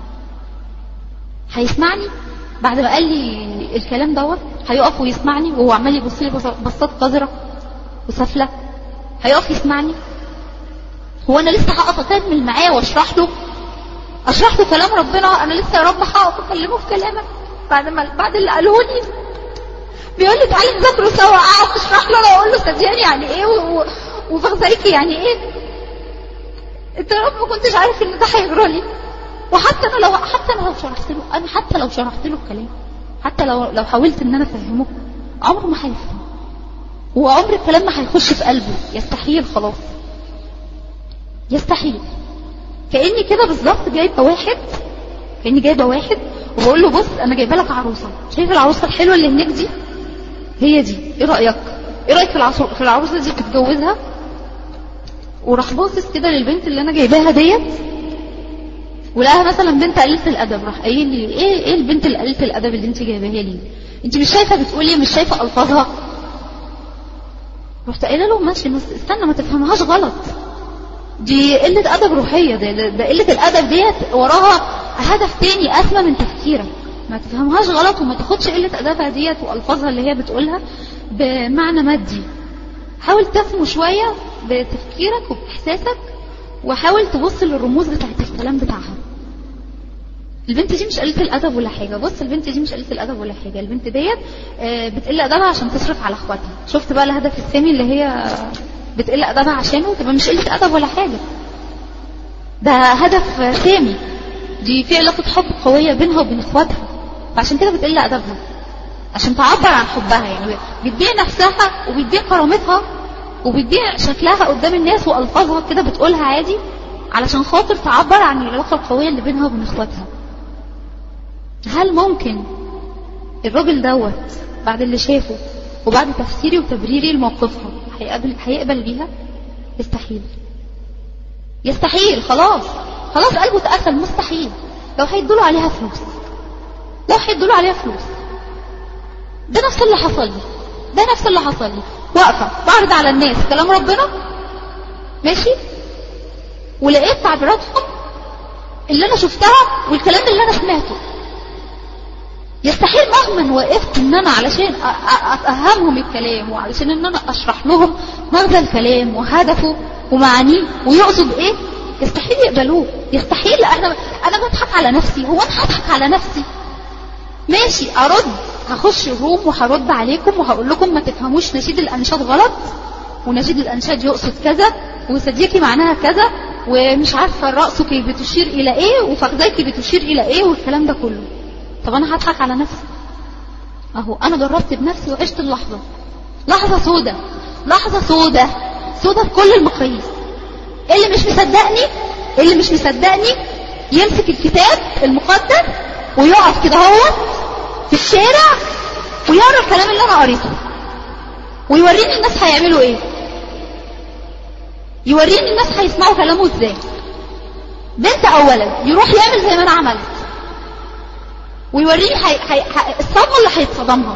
هيسمعني بعد ما قال لي الكلام دوت هيقف ويسمعني وهو عمال يبص لي بص- بصات قذره وسافله هيقف يسمعني هو انا لسه هقف اكمل معاه واشرح له اشرح له كلام ربنا انا لسه يا رب هقف اكلمه في كلامك بعد ما بعد اللي قاله لي بيقول لي تعالي نذاكروا سوا اقعد اشرح له انا اقول له صدقني يعني ايه و- و- وفخزيكي يعني ايه انت يا رب ما كنتش عارف ان ده هيجرى لي وحتى انا لو حتى انا لو شرحت له انا حتى لو شرحت له الكلام حتى لو لو حاولت ان انا افهمه عمره ما هيفهم وعمر الكلام ما هيخش في قلبه يستحيل خلاص يستحيل كاني كده بالظبط جايبه واحد كاني جايبه واحد وبقول له بص انا جايبه لك عروسه شايف العروسه الحلوه اللي هناك دي هي دي ايه رايك ايه رايك في العصو... في العروسه دي تتجوزها وراح باصص كده للبنت اللي انا جايباها ديت ولقاها مثلا بنت قليله الادب راح قايل لي ايه ايه البنت اللي قليله الادب اللي انت جايباها لي انت مش شايفه بتقولي مش شايفه الفاظها رحت قايله له ماشي بس استنى ما تفهمهاش غلط دي قلة أدب روحية ده, ده, ده قلة الأدب ديت وراها هدف تاني أسمى من تفكيرك ما تفهمهاش غلط وما تاخدش قلة أدبها ديت وألفاظها اللي هي بتقولها بمعنى مادي حاول تفهم شوية بتفكيرك وبإحساسك وحاول تبص للرموز بتاعت الكلام بتاعها البنت دي مش قلة الأدب ولا حاجة بص البنت دي مش قلة الأدب ولا حاجة البنت ديت آه، بتقل أدبها عشان تصرف على اخواتها شفت بقى الهدف السامي اللي هي بتقل أدبها عشانه تبقى مش قلة أدب ولا حاجة ده هدف سامي دي في علاقة حب قوية بينها وبين اخواتها فعشان كده بتقل أدبها عشان تعبر عن حبها يعني بتبيع نفسها وبتبيع كرامتها وبتبيع شكلها قدام الناس وألفاظها كده بتقولها عادي علشان خاطر تعبر عن العلاقة القوية اللي بينها وبين اخواتها هل ممكن الراجل دوت بعد اللي شافه وبعد تفسيري وتبريري لموقفها هيقبل هيقبل بيها يستحيل يستحيل خلاص خلاص قلبه اتقفل مستحيل لو هيدوله عليها فلوس لو هيدوله عليها فلوس ده نفس اللي حصل لي ده نفس اللي حصل لي واقفه بعرض على الناس كلام ربنا ماشي ولقيت تعبيراتهم اللي انا شفتها والكلام اللي انا سمعته يستحيل مهما وقفت ان انا علشان أ- أ- افهمهم الكلام وعلشان ان انا اشرح لهم مغزى الكلام وهدفه ومعانيه ويقصد ايه يستحيل يقبلوه يستحيل انا انا بضحك على نفسي هو انا هضحك على نفسي ماشي ارد هخش روم وهرد عليكم وهقول لكم ما تفهموش نشيد الانشاد غلط ونشيد الانشاد يقصد كذا وصديقي معناها كذا ومش عارفه راسك بتشير الى ايه وفخذيك بتشير الى ايه والكلام ده كله طب انا هضحك على نفسي اهو انا جربت بنفسي وعشت اللحظه لحظه سودة لحظه سودة سودة بكل المقاييس اللي مش مصدقني اللي مش مصدقني يمسك الكتاب المقدس ويقف كده هو في الشارع ويقرا الكلام اللي انا قريته ويوريني الناس هيعملوا ايه يوريني الناس هيسمعوا كلامه ازاي بنت اولا يروح يعمل زي ما انا عملت ويوريني حي... حي... حي... الصدمه اللي هيتصدمها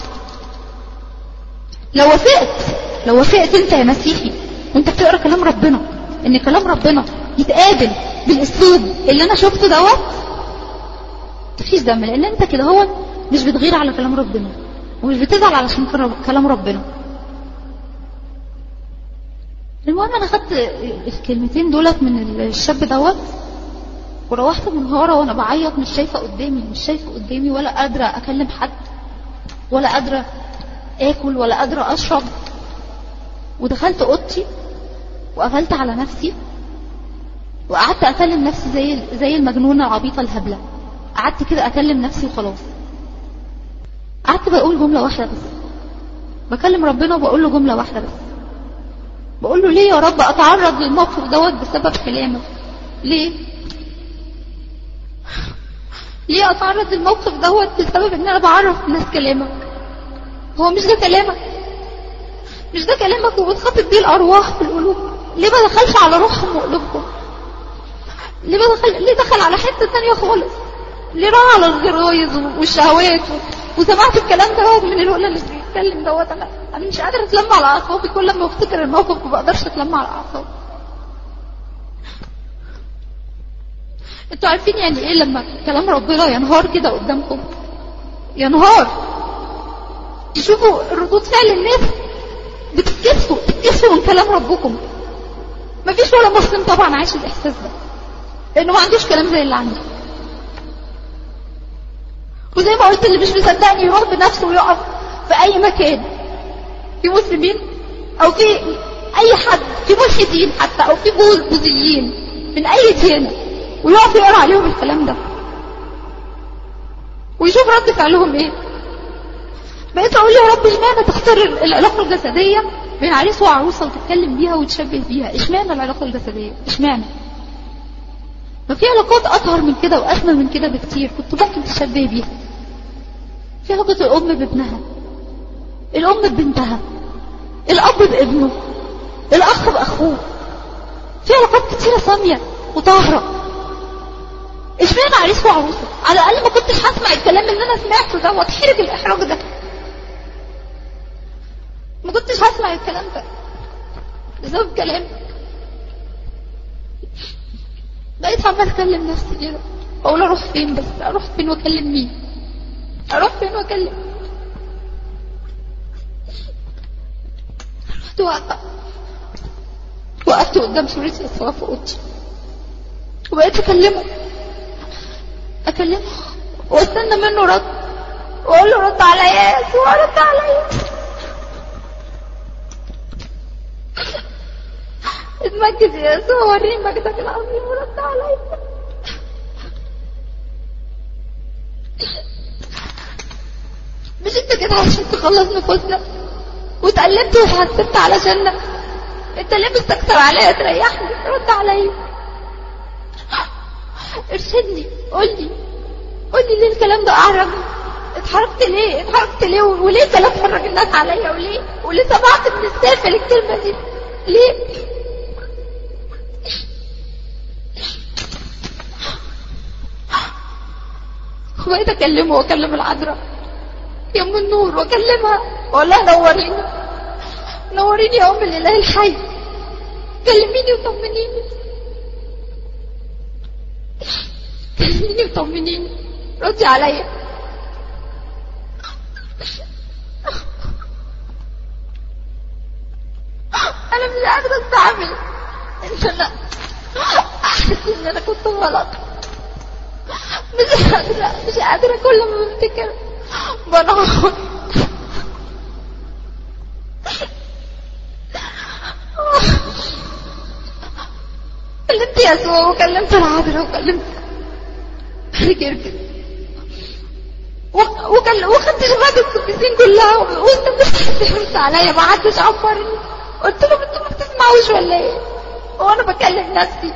لو وافقت لو وافقت انت يا مسيحي وانت بتقرا كلام ربنا ان كلام ربنا يتقابل بالاسلوب اللي انا شفته دوت مفيش دم لان انت كده هو مش بتغير على كلام ربنا ومش بتزعل علشان كر- كلام ربنا المهم انا خدت الكلمتين دولت من الشاب دوت وروحت منهارة وانا بعيط مش شايفة قدامي مش شايفة قدامي ولا قادرة اكلم حد ولا قادرة اكل ولا قادرة اشرب ودخلت اوضتي وقفلت على نفسي وقعدت اكلم نفسي زي زي المجنونة العبيطة الهبلة قعدت كده اكلم نفسي وخلاص قعدت بقول جملة واحدة بس بكلم ربنا وبقول له جملة واحدة بس بقول له ليه يا رب اتعرض للموقف دوت بسبب كلامك ليه ليه اتعرض للموقف دوت بسبب ان انا بعرف الناس كلامك هو مش ده كلامك مش ده كلامك وبتخاطب بيه الارواح في القلوب ليه ما دخلش على روحهم وقلوبهم ليه ما دخل ليه دخل على حته تانية خالص ليه راح على الغرايز والشهوات و... وسمعت الكلام دوت من الولد اللي بيتكلم دوت انا انا مش قادره اتلم على اعصابي كل ما افتكر الموقف ما بقدرش اتلم على اعصابي انتوا عارفين يعني ايه لما كلام ربنا ينهار كده قدامكم ينهار تشوفوا ردود فعل الناس بتتكسفوا بتتكسفوا من كلام ربكم مفيش ولا مسلم طبعا عايش الاحساس ده لانه ما عندوش كلام زي اللي عندي وزي ما قلت اللي مش مصدقني يروح بنفسه ويقف في اي مكان في مسلمين او في اي حد في ملحدين حتى او في بوذ بوذيين من اي ديانه ويقف يقرا عليهم الكلام ده ويشوف رد فعلهم ايه بقيت اقول يا رب اشمعنى تختار العلاقه الجسديه بين عريس وعروسه وتتكلم بيها وتشبه بيها اشمعنى العلاقه الجسديه اشمعنى ما في علاقات اطهر من كده واسمى من كده بكتير كنت ممكن تشبه بيها في علاقه الام بابنها الام ببنتها الاب بابنه الاخ باخوه في علاقات كتيره ساميه وطاهره اشمعنى عريس وعروسه على الاقل ما كنتش هسمع الكلام اللي انا سمعته ده واتحرج الاحراج ده ما كنتش هسمع الكلام ده بسبب كلامك بقيت عمال اكلم نفسي كده اقول اروح فين بس اروح فين واكلم مين اروح فين واكلم رحت واقفه وقفت قدام صورة يسوع في اوضتي وبقيت اكلمه اكلمه واستنى منه رد واقول له رد عليا يا يسوع رد عليا اتمجد يا يسوع وريني مجدك العظيم ورد عليا مش انت كده عشان تخلص نفوسنا واتقلبت وحسبت علشاننا انت ليه بتستكتر عليا تريحني رد عليا ارشدني قولي قولي ليه الكلام ده اعرجني اتحركت ليه اتحركت ليه وليه كلام فرج الناس عليا وليه وليه سمعت من السافل الكلمه دي ليه وبقيت اكلمه واكلم العذراء يا ام النور واكلمها واقول لها نوريني نوريني يا ام الاله الحي كلميني وطمنيني كلميني وطمنيني ردي عليا انا مش قادره استعمل ان انا احس ان انا كنت غلط مش قادره مش قادره كل ما بفتكر بنهار كلمت يسوع وكلمت العذراء وكلمت رجرجر وكل وخدت شباب القديسين كلها وانت بتحس عليا ما حدش عبرني قلت لهم انتوا ما بتسمعوش ولا ايه وانا بكلم نفسي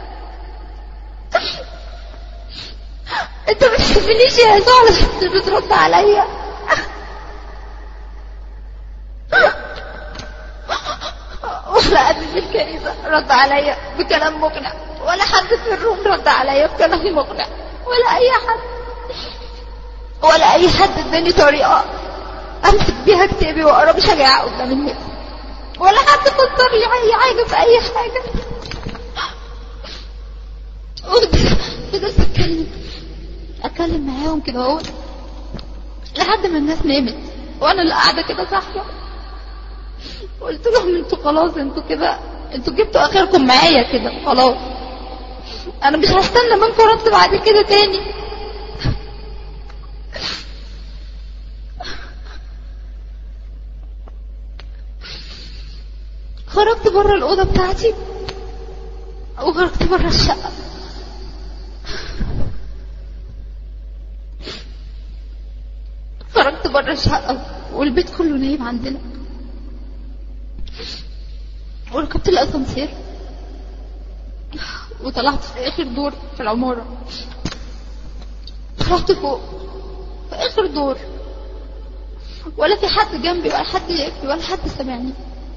انت ما بتحبنيش يا يسوع علشان مش بترد عليا ولا قد في الكنيسة رد عليا بكلام مقنع ولا حد في الروم رد عليا بكلام مقنع ولا أي حد ولا أي حد اداني طريقة أمسك بيها كتابي وأقرا بشجاعة قدام الناس ولا حد فسر لي أي حاجة في أي حاجة فضلت أتكلم أتكلم معاهم كده اهو لحد ما الناس نامت وأنا اللي قاعدة كده صاحية قلت لهم انتوا خلاص انتوا كده انتوا جبتوا اخركم معايا كده خلاص انا مش هستنى منكم رد بعد كده تاني خرجت بره الأوضة بتاعتي وخرجت بره الشقة خرجت بره الشقة والبيت كله نايم عندنا وركبت الأسانسير وطلعت في آخر دور في العمارة طلعت فوق في آخر دور ولا في حد جنبي ولا حد يقفي ولا حد سمعني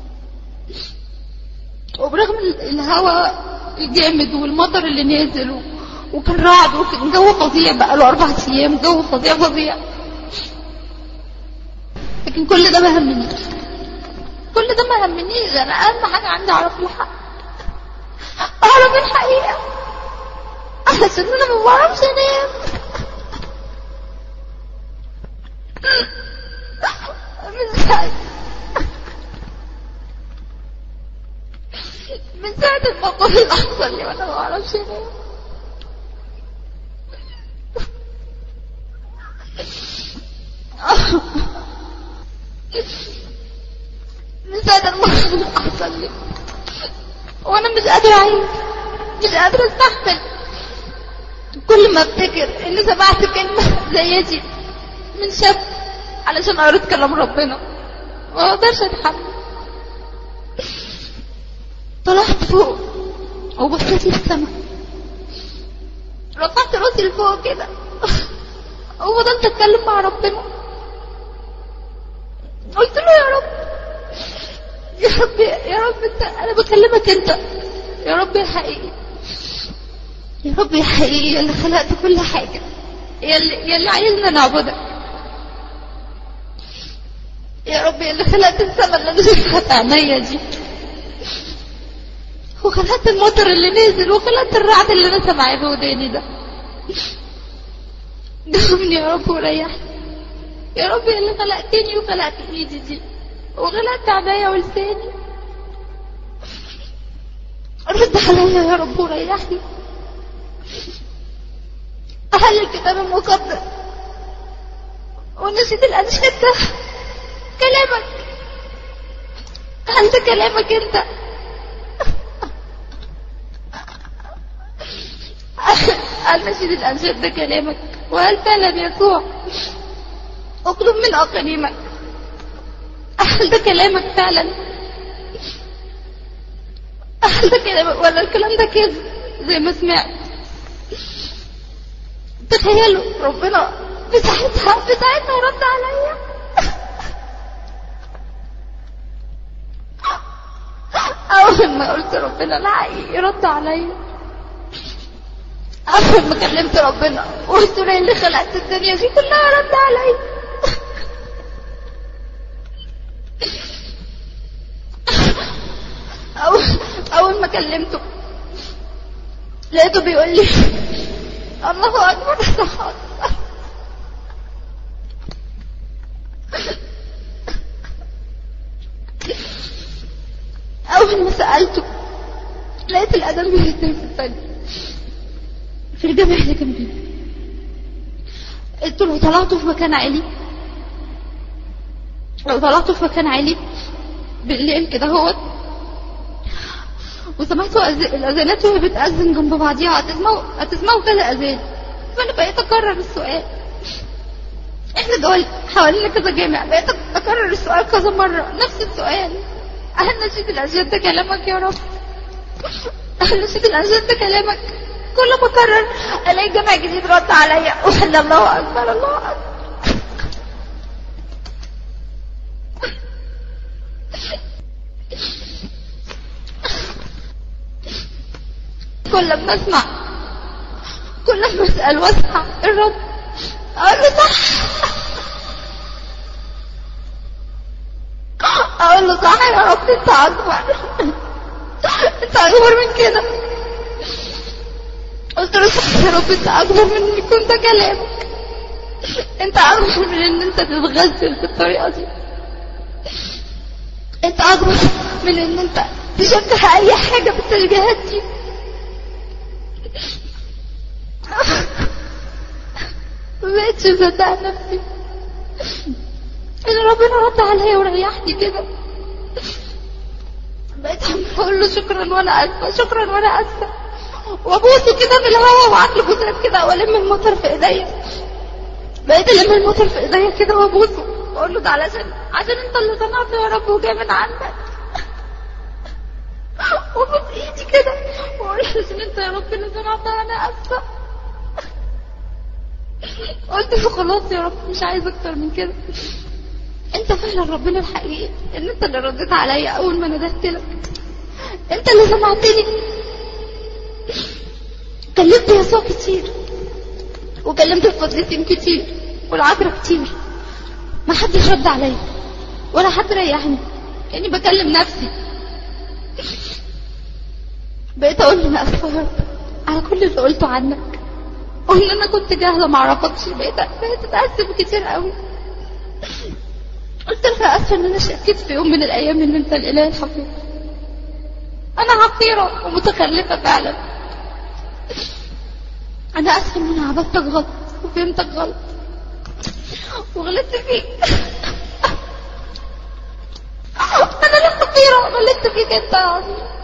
وبرغم الهواء الجامد والمطر اللي نازل و... وكان رعد وكان جو فظيع بقى له أربع أيام جو فظيع فظيع لكن كل ده ما همنيش كل ده ما همنيش أنا أهم حاجة عندي أعرف الحق أعرف الحقيقة علشان أنا ما بعرفش أنام من ساعة من ساعة الموقف اللي حصل لي وأنا ما بعرفش أنام من ساعة الموقف اللي حصل لي وانا مش قادرة اعيش مش قادرة استحمل كل ما افتكر اني سمعت كلمة زي دي من شاب علشان قريت كلام ربنا ما اقدرش اتحمل طلعت فوق وبصيت للسما رفعت راسي لفوق كده وفضلت اتكلم مع ربنا قلت له يا رب يا رب يا رب انت انا بكلمك انت يا رب يا حقيقي يا رب يا حقيقي يا اللي خلقت كل حاجة يا اللي, يا اللي عايزنا نعبدك يا ربي اللي خلقت السما اللي انا شايفها في عينيا دي وخلقت المطر اللي نازل وخلقت الرعد اللي انا سامعاه بوداني ده دعمني يا رب وريحني يا رب اللي خلقتني وخلقت ايدي دي وخلقت عينيا ولساني رد عليا يا رب وريحني أهل الكتاب المقدس ونسيت الأنشدة كلامك هل ده كلامك انت هل نسيت الأنشدة كلامك وهل فعلا يسوع اطلب من أقريمك هل ده كلامك فعلا هل ده كلامك ولا الكلام ده كذب زي ما سمعت تخيلوا ربنا في ساعتها في ساعتها رد عليا أول ما قلت ربنا الحقيقي رد عليا أول ما كلمت ربنا وقلت له اللي خلقت الدنيا دي كلها رد عليا أول أول ما كلمته لقيته بيقول لي الله أكبر صح أول ما سألته لقيت الأذان بيهتم في الثانية في الجامع اللي كان فيه قلت له طلعته في مكان عالي لو طلعته في مكان عالي بالليل كده هو وسمعت الأذانات وهي بتأذن جنب بعضيها هتسمعوا هتسمعوا كذا أذان فأنا بقيت أكرر السؤال احنا دول حوالينا كذا جامع بقيت أكرر السؤال كذا مرة نفس السؤال هل نشيد الأنشاد ده كلامك يا رب هل نشيد الأنشاد ده كلامك كل ما أكرر ألاقي جامع جديد رد عليا وحنا الله أكبر الله أكبر كل ما اسمع كل ما اسال واسمع الرب اقول له صح اقول له صح يا رب انت اكبر انت اكبر من كده قلت له صح يا رب انت اكبر من ان يكون ده كلامك انت اكبر من ان انت تتغزل بالطريقه دي انت اكبر من ان انت تشجع اي حاجه بالتشجيعات دي مبقتش مصدقة نفسي ان ربنا رد عليا وريحني كده بقيت اقول له شكرا وانا اسفه شكرا وانا اسفه وابوسه كده في الهواء وعقل بوسات كده والم المطر في ايديا بقيت الم المطر في ايديا كده وابوسه واقول له ده علشان عشان انت اللي صنعته يا رب وجاي من عندك وابوس ايدي كده واقول له عشان انت يا رب اللي صنعته انا اسفه قلت له خلاص يا رب مش عايز اكتر من كده انت فعلا ربنا الحقيقي ان انت اللي رديت عليا اول ما ندهت لك انت اللي سمعتني كلمت يسوع كتير وكلمت القديسين كتير والعذراء كتير ما حدش رد عليا ولا حد ريحني كاني بكلم نفسي بقيت اقول له انا اسفه يا رب على كل اللي قلته عنك وان انا كنت جاهله ما اعرفكش بقيت بقيت اتاسف كتير قوي قلت لها اسفه ان انا شكيت في يوم من الايام ان انت الاله الحقيقي انا حقيره ومتخلفه فعلا انا اسفه ان انا عبدتك غلط وفهمتك غلط وغلطت فيك انا اللي حقيره غلطت فيك انت يا عظيم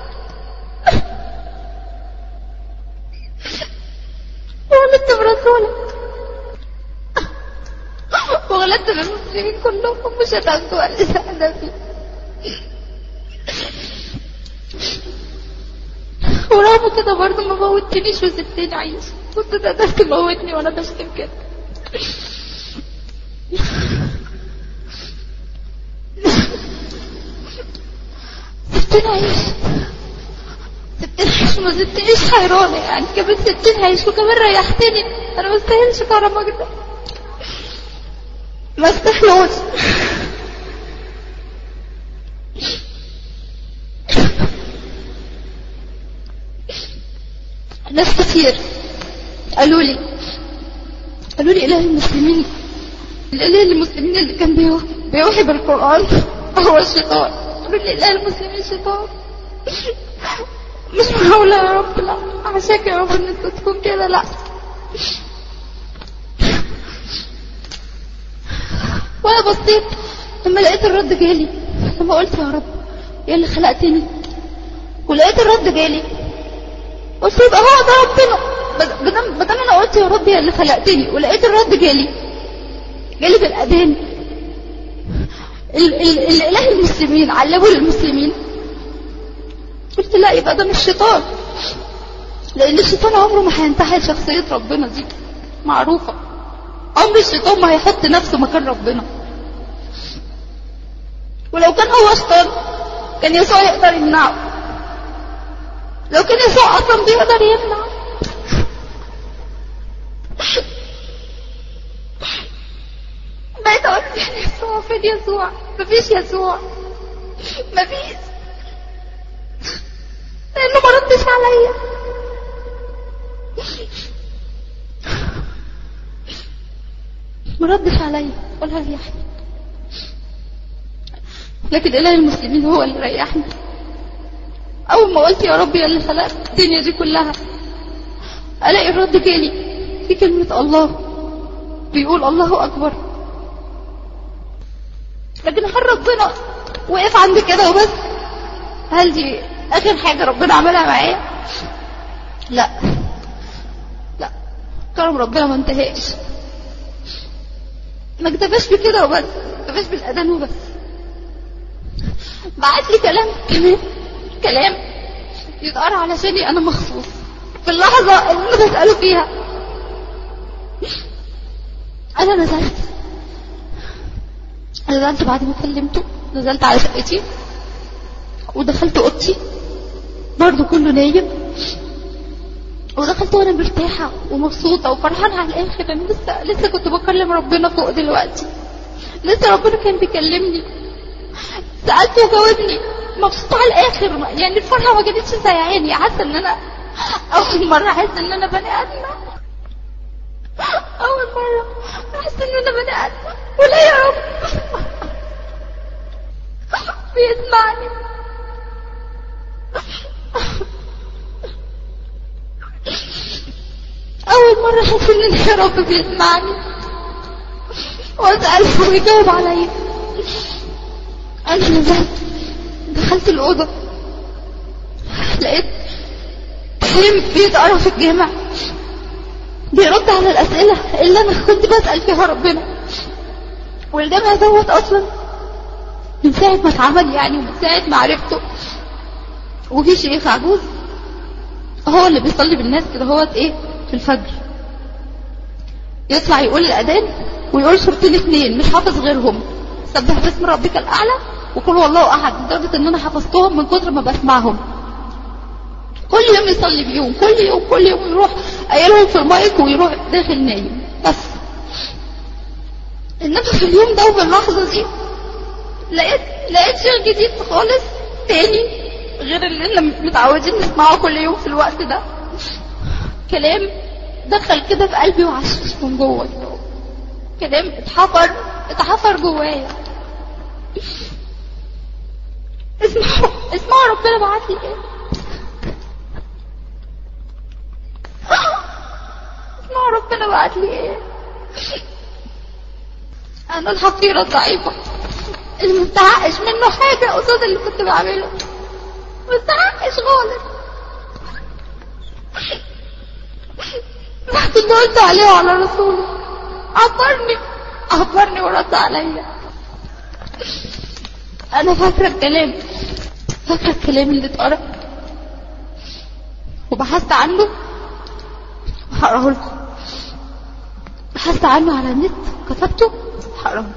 وغلطت برسولك وغلطت بالمسلمين كلهم مش هتاخدوا اللي ساعدنا فيه ورغم كده برضه ما موتنيش وسبتني عايش كنت تقدر تموتني وانا بشتم كده سبتني عايش سبتني عايش وما سبتنيش حيرانة يعني كمان سبتني عايش وكمان ريحتني انا ما استاهلش كرمك ده ما استاهلوش ناس كتير قالوا لي قالوا لي إله المسلمين الإله المسلمين اللي كان بيو- بيوحي بالقرآن هو الشيطان قالوا لي إله المسلمين الشيطان مش معقولة يا رب لا عشاك يا رب إن أنت تكون كده لا وأنا بصيت لما لقيت الرد جالي لما قلت يا رب يا اللي خلقتني ولقيت الرد جالي قلت يبقى هو ده ربنا بد- بدل بدل انا قلت يا رب يا اللي خلقتني ولقيت الرد جالي جالي بالاذان ال- ال- الاله المسلمين علموا للمسلمين قلت لا يبقى ده مش الشيطان لان الشيطان عمره ما هينتحل شخصيه ربنا دي معروفه عمر الشيطان ما هيحط نفسه مكان ربنا ولو كان هو شيطان كان يسوع يقدر يمنعه لو كان يسوع اصلا بيقدر يمنع بقيت اقول فين يسوع فين يسوع مفيش يسوع مفيش لانه ما ردش عليا ما ردش عليا ولا ريحني لكن اله المسلمين هو اللي ريحني اول ما قلت يا رب يا اللي خلقت الدنيا دي كلها الاقي الرد جالي في كلمة الله بيقول الله اكبر لكن هل ربنا وقف عند كده وبس هل دي اخر حاجة ربنا عملها معايا لا لا كرم ربنا ما انتهاش ما اكتفاش بكده وبس ما اكتفاش بالاذان وبس بعت لي كلام كمان كلام يتقرا علشاني انا مخصوص في اللحظة اللي انا بسأله فيها انا نزلت نزلت بعد ما كلمته نزلت على شقتي ودخلت اوضتي برضه كله نايم ودخلت وانا مرتاحة ومبسوطة وفرحانة على الاخر انا لسه لسه كنت بكلم ربنا فوق دلوقتي لسه ربنا كان بيكلمني سألته وجاوبني مبسوطة على الآخر يعني الفرحة ما جابتش زي عيني حاسة إن أنا أول مرة أحس إن أنا بني آدمة أول مرة أحس إن أنا بني آدمة ولا يا رب بيسمعني أول مرة أحس إن يا رب بيسمعني وأسأله ويجاوب عليا أنا نزلت دخلت الأوضة لقيت حلم بيتقرا في الجامع بيرد على الأسئلة اللي أنا كنت بسأل فيها ربنا والجامع دوت أصلا من ساعة ما اتعمل يعني ومن ساعة ما عرفته وفي شيخ عجوز هو اللي بيصلي بالناس كده هوت ايه في الفجر يطلع يقول الأذان ويقول سورتين اثنين مش حافظ غيرهم سبح باسم ربك الأعلى وقل هو الله أحد لدرجة إن أنا حفظتهم من كتر ما بسمعهم كل يوم يصلي بيهم كل يوم كل يوم يروح قايلهم في المايك ويروح داخل نايم بس إنما في اليوم ده وفي اللحظة دي لقيت لقيت شيء جديد خالص تاني غير اللي احنا متعودين نسمعه كل يوم في الوقت ده كلام دخل كده في قلبي وعشش من جوه كده. كلام اتحفر اتحفر جوايا اسمعوا اسمعوا ربنا بعت لي ايه اسمعوا ربنا بعت لي ايه انا الحقيرة الضعيفة اللي مستحقش منه حاجة قصاد اللي كنت بعمله مستحقش خالص بعد اللي قلت عليه وعلى رسوله عبرني عبرني ورد عليا انا فاكرة الكلام فاكرة الكلام اللي اتقرا وبحثت عنه وهقراه لكم بحثت عنه على النت كتبته هقراه لكم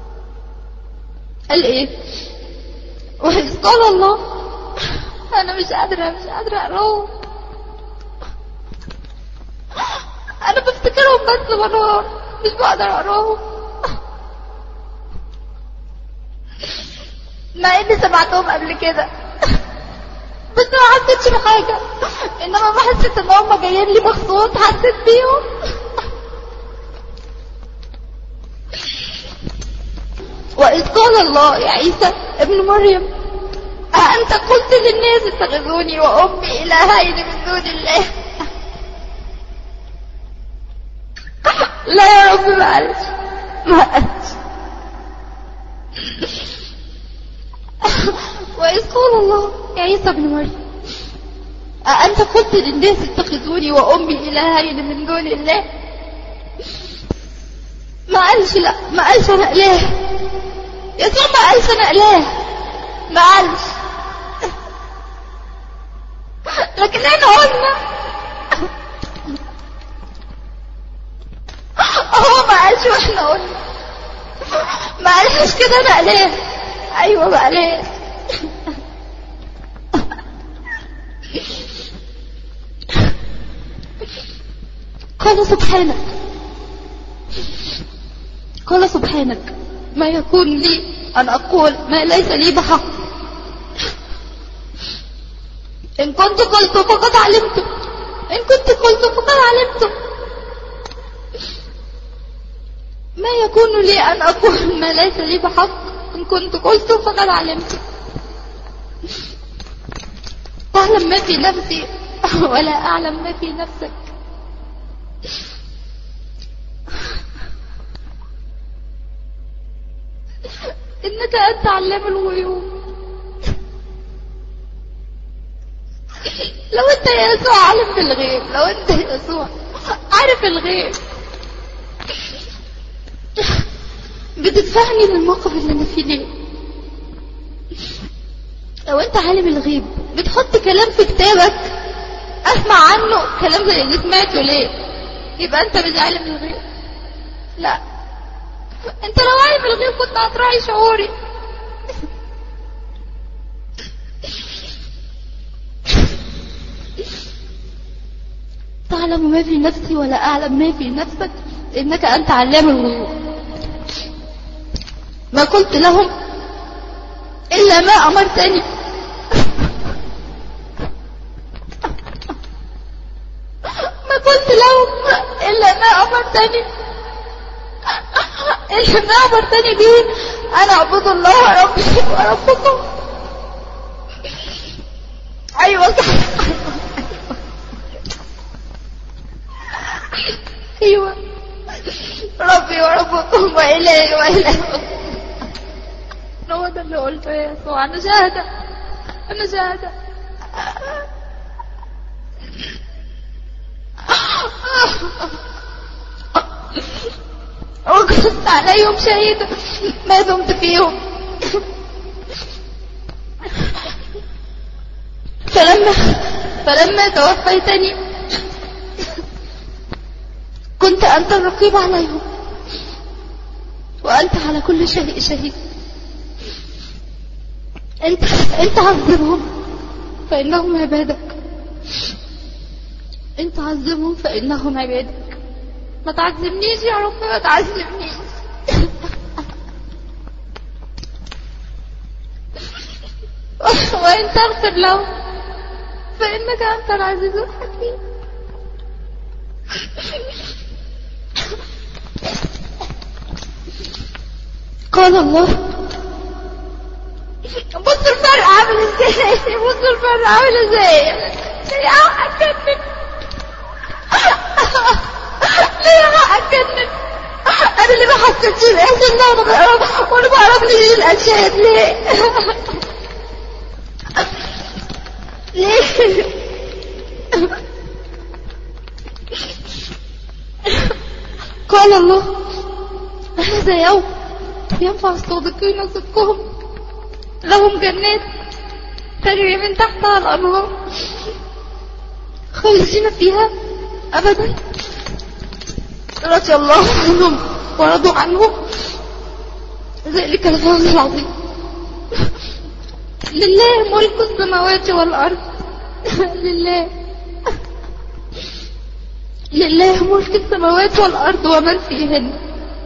قال ايه وإذ قال الله انا مش قادرة مش قادرة اقراه انا بفتكرهم بس مرار مش بقدر اقراهم مع اني سمعتهم قبل كده بس ما حسيتش بحاجة انما ما حسيت ان هم جايين لي مخصوص حسيت بيهم وإذ قال الله يا عيسى ابن مريم أأنت قلت للناس اتخذوني وأمي إلهين من دون الله لا يا رب معلش ما قالش وإذ قال الله يا عيسى ابن مريم أأنت قلت للناس اتخذوني وأمي إلهين من دون الله ما قالش لا ما قالش أنا إله يسوع ما قالش أنا إله ما قالش لكن احنا قلنا هو ما قالش واحنا قلنا ما قالش كده انا اله ايوه ما قالش قال سبحانك قال سبحانك ما يكون لي أن أقول ما ليس لي بحق إن كنت قلت فقد علمت إن كنت قلت فقد علمت ما يكون لي أن أقول ما ليس لي بحق إن كنت قلت فقد علمت تعلم ما في نفسي ولا أعلم ما في نفسك إنك أنت علام الغيوب لو أنت يا يسوع عالم بالغيب لو أنت يا يسوع عارف الغيب بتدفعني للموقف اللي أنا فيه ليه لو أنت عالم الغيب بتحط كلام في كتابك أسمع عنه كلام زي اللي سمعته ليه يبقى أنت مش عالم الغيب لا انت لو عارف الغيب كنت هتراعي شعوري تعلم ما في نفسي ولا أعلم ما في نفسك إنك أنت علام الغيوب ما قلت لهم إلا ما أمرتني ما قلت لهم إلا ما أمرتني إلا ما أمرتني به أنا أعبد الله ربي وربكم أيوة صح أيوة ربي وربكم وإلهي وإلهكم هو ده اللي قلته يا يسوع أنا شاهدة أنا شاهدة وكنت عليهم شهيدة ما دمت فيهم فلما فلما توفيتني كنت أنت الرقيب عليهم وأنت على كل شيء شهيد أنت أنت عذبهم فإنهم عبادك أنت عذبهم فإنهم عبادك ما تعذبنيش يا رب ما تعذبنيش وإن تغفر لهم فإنك أنت العزيز الحكيم قال الله بص الفرق عامل ازاي بص الفرق عامل ازاي يا أكمل ليه ما أكمل أنا اللي ما حسيتش الإحساس إن أنا بقرب وأنا بعرف ليه الأنشاد ليه ليه قال الله هذا يوم ينفع الصادقين صدقهم لهم جنات تجري من تحتها الأنهار خالدين فيها أبدا رضي الله عنهم ورضوا عنه ذلك الفوز العظيم لله ملك السماوات والأرض لله لله ملك السماوات والأرض ومن فيهن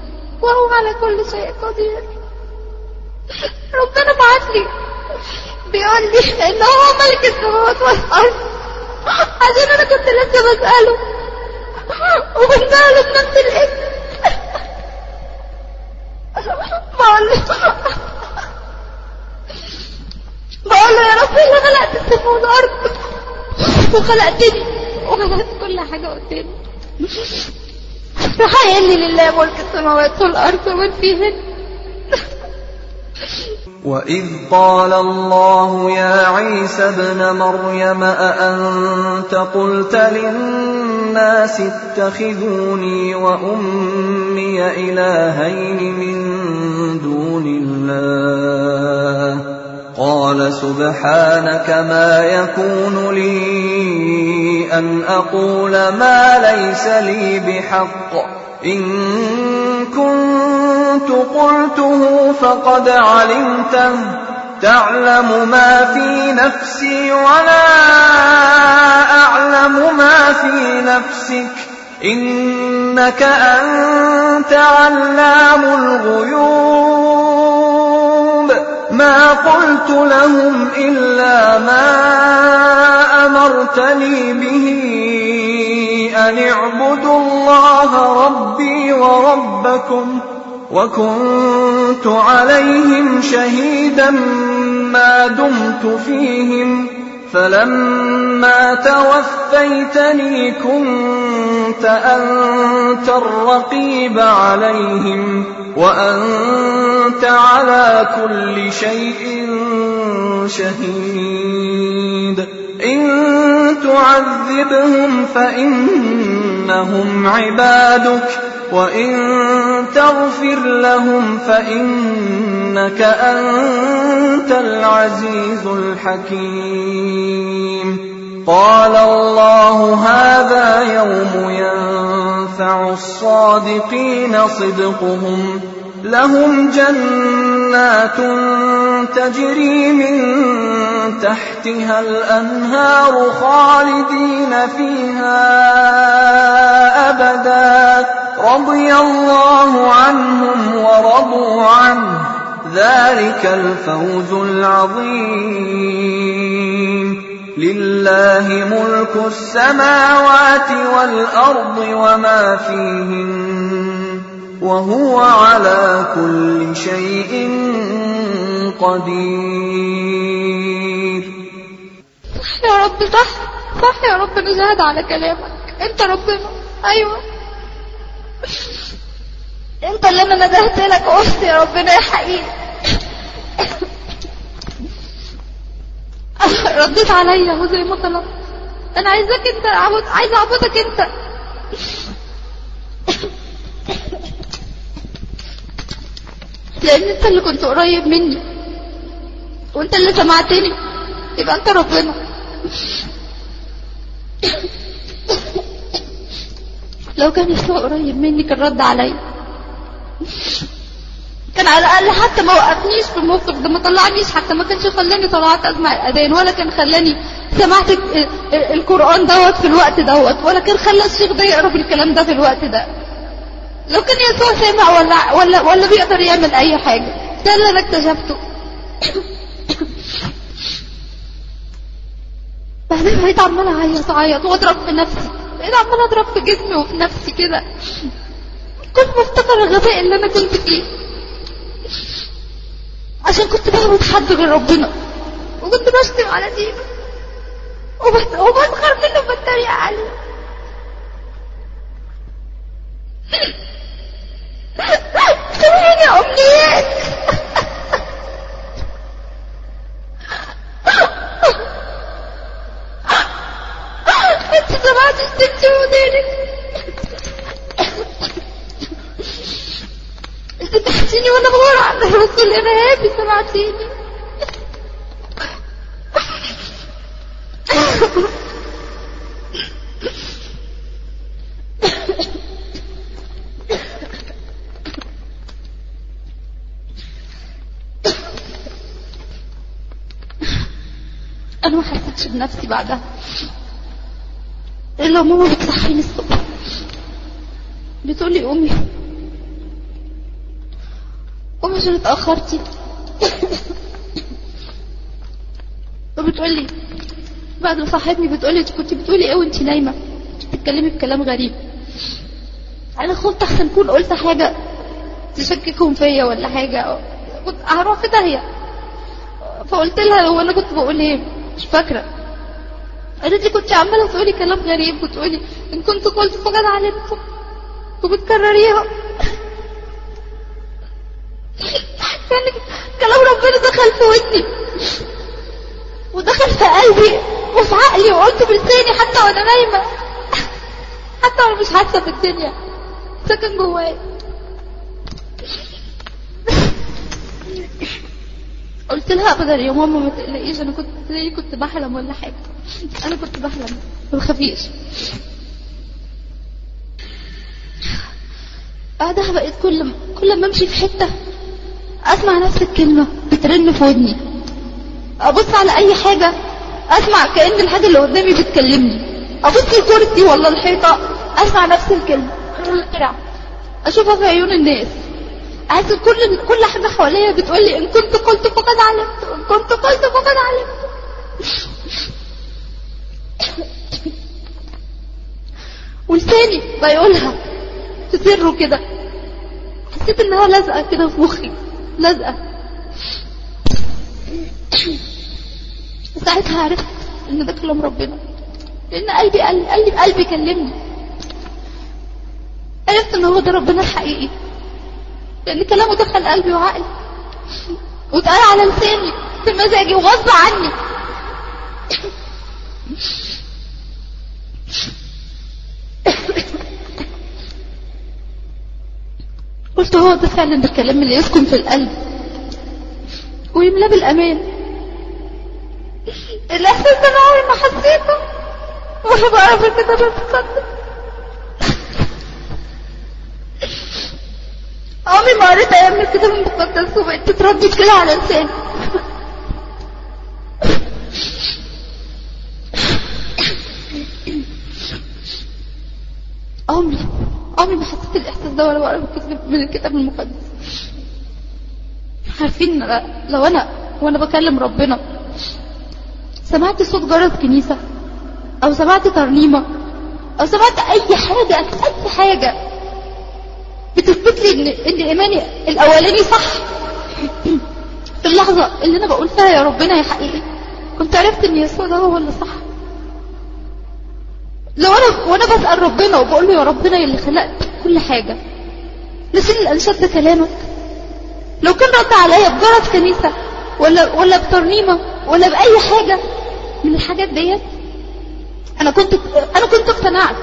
وهو على كل شيء قدير ربنا بعت لي بيقول لي ان هو ملك السماوات والارض عشان انا كنت لسه بساله وقلنا له بنفس الاسم بقول له بقول له يا رب انا خلقت السماء والارض وخلقتني وخلقت كل حاجه قدامي راح قال لي لله ملك السماوات والارض ومن فيهن
وإذ قال الله يا عيسى ابن مريم أأنت قلت للناس اتخذوني وأمي إلهين من دون الله قال سبحانك ما يكون لي أن أقول ما ليس لي بحق إن كنت قلته فقد علمته تعلم ما في نفسي ولا أعلم ما في نفسك إنك أنت علام الغيوب ما قلت لهم إلا ما أمرتني به أن اعبدوا الله ربي وربكم وكنت عليهم شهيدا ما دمت فيهم فلما توفيتني كنت أنت الرقيب عليهم وأنت على كل شيء شهيد إن تعذبهم فإنهم عبادك وإن تغفر لهم فإنك أنت العزيز الحكيم قال الله هذا يوم ينفع الصادقين صدقهم لهم جنات تجري من تحتها الأنهار خالدين فيها أبدا رضي الله عنهم ورضوا عنه ذلك الفوز العظيم لله ملك السماوات والأرض وما فيهن وهو على كل شيء قدير
صح يا رب صح صح يا رب نشهد على كلامك انت ربنا ايوه انت اللي انا ندهت لك وقلت يا ربنا يا حقيقي رديت عليا اهو زي ما طلبت انا عايزاك انت اعبد عايز اعبدك انت لان انت اللي كنت قريب مني وانت اللي سمعتني يبقى انت ربنا لو كان يسوع قريب مني كان رد عليا كان على الاقل حتى ما وقفنيش في الموقف ده ما طلعنيش حتى ما كانش خلاني طلعت اسمع الاذان ولا كان خلاني سمعت ال- ال- القران دوت في الوقت دوت ولا كان خلى الشيخ ده يقرا في الكلام ده في الوقت ده لو كان يسوع سامع ولا ولا ولا بيقدر يعمل اي حاجه ده اللي انا اكتشفته بعدين بقيت عمالة أعيط أعيط وأضرب في نفسي بقيت عمالة أضرب في جسمي وفي نفسي كده كنت بفتكر الغباء اللي أنا كنت فيه عشان كنت بعبد حد غير ربنا وكنت بشتم على دينه وبت- وبسخر منه وبتريق عليه سامحيني يا أمنيات انت سمعت ستي ودينك سمعتيني وانا بقول عن الرسول الارهابي سمعتيني انا ما حسيتش بنفسي بعدها الا ماما بتصحيني الصبح بتقول لي قومي قومي عشان اتاخرتي بتقول لي بعد ما صحتني بتقول لي كنت بتقولي ايه وانت نايمه كنت بتتكلمي بكلام غريب انا خفت احسن اكون قلت حاجه تشككهم فيا ولا حاجه كنت هروح في داهيه فقلت لها هو انا كنت بقول ايه مش فاكره قالت لي كنت عماله تقولي كلام غريب وتقولي ان كنت قلت فقد علمتم وبتكرريها كان كلام ربنا دخل في ودني ودخل في قلبي وفي عقلي وقلت بلساني حتى وانا نايمه حتى وانا مش حاسه بالدنيا سكن جوايا قلت لها ابدا يا ماما ما تقلقيش انا كنت تلاقي كنت بحلم ولا حاجه انا كنت بحلم ما تخافيش بعدها بقيت كل ما كل ما امشي في حته اسمع نفس الكلمه بترن في ودني ابص على اي حاجه اسمع كان الحاجه اللي قدامي بتكلمني ابص لكرسي ولا الحيطه اسمع نفس الكلمه اشوفها في عيون الناس احس كل كل حاجه حواليا بتقول لي ان كنت قلت فقد علمت ان كنت قلت فقد علمت ولساني بيقولها في سره كده حسيت انها لازقه كده في مخي لازقه ساعتها عرفت ان ده كلام ربنا لان قلبي قال قلبي قلبي كلمني عرفت ان هو ده ربنا الحقيقي لان كلامه دخل قلبي وعقلي واتقال على لساني في مزاجي وغصب عني قلت هو ده فعلا الكلام اللي يسكن في القلب ويملى بالامان الاحساس ده انا عمري ما حسيته وانا بعرف الكتاب المقدس عمري ما قريت ايام من الكتاب المقدس وبقيت تتردد كده على لساني عمري عمري ما حسيت الاحساس ده ولا بقرا من الكتاب المقدس عارفين لو انا وانا بكلم ربنا سمعت صوت جرس كنيسة او سمعت ترنيمة او سمعت اي حاجة اي حاجة بتثبت لي ان ان ايماني الاولاني صح في اللحظة اللي انا بقول فيها يا ربنا يا حقيقي كنت عرفت ان يسوع ده هو اللي صح لو انا وانا بسأل ربنا وبقول له يا ربنا اللي خلقت كل حاجة نسيني الانشاد ده كلامك لو كان رد عليا بجرس كنيسة ولا ولا بترنيمة ولا بأي حاجة من الحاجات ديت انا كنت انا كنت اقتنعت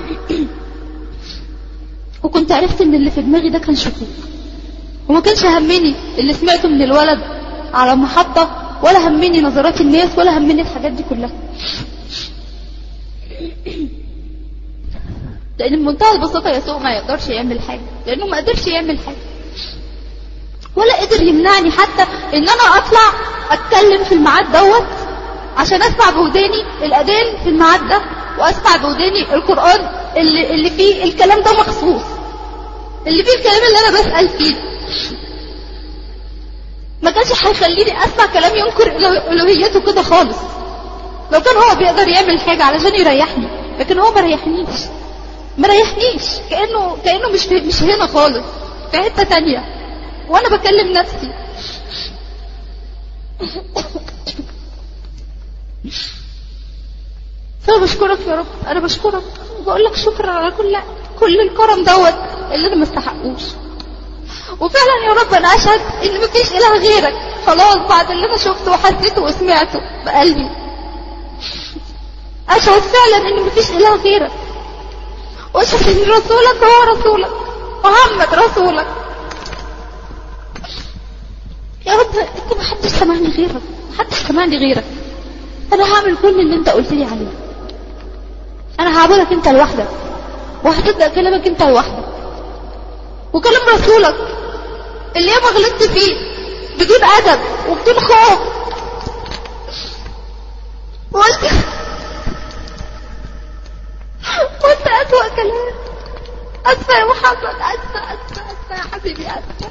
وكنت عرفت ان اللي في دماغي ده كان شكوك وما كانش همني اللي سمعته من الولد على المحطة ولا همني نظرات الناس ولا همني الحاجات دي كلها لان بمنتهى البساطة يسوع ما يقدرش يعمل حاجة لانه ما قدرش يعمل حاجة ولا قدر يمنعني حتى ان انا اطلع اتكلم في الميعاد دوت عشان اسمع بوداني الاذان في الميعاد ده واسمع بوداني القران اللي اللي فيه الكلام ده مخصوص اللي فيه الكلام اللي انا بسال فيه ما كانش هيخليني اسمع كلام ينكر الوهيته كده خالص لو كان هو بيقدر يعمل حاجه علشان يريحني لكن هو ما ريحنيش ما ريحنيش كانه كانه مش مش هنا خالص في حته تانية وانا بكلم نفسي فانا بشكرك يا رب انا بشكرك وبقول لك شكرا على كل كل الكرم دوت اللي انا ما استحقوش وفعلا يا رب انا اشهد ان مفيش اله غيرك خلاص بعد اللي انا شفته وحسيته وسمعته بقلبي اشهد فعلا ان مفيش اله غيرك واشهد ان رسولك هو رسولك محمد رسولك يا رب انت ما حدش سمعني غيرك ما حدش سمعني غيرك انا هعمل كل اللي انت قلت لي عليه انا هعبدك انت لوحدك وهصدق كلامك انت لوحدك وكلام رسولك اللي ياما غلطت فيه بدون ادب وبدون خوف وقلت قلت اسوأ كلام اسفة يا محمد اسفة اسفة اسفة يا حبيبي اسفة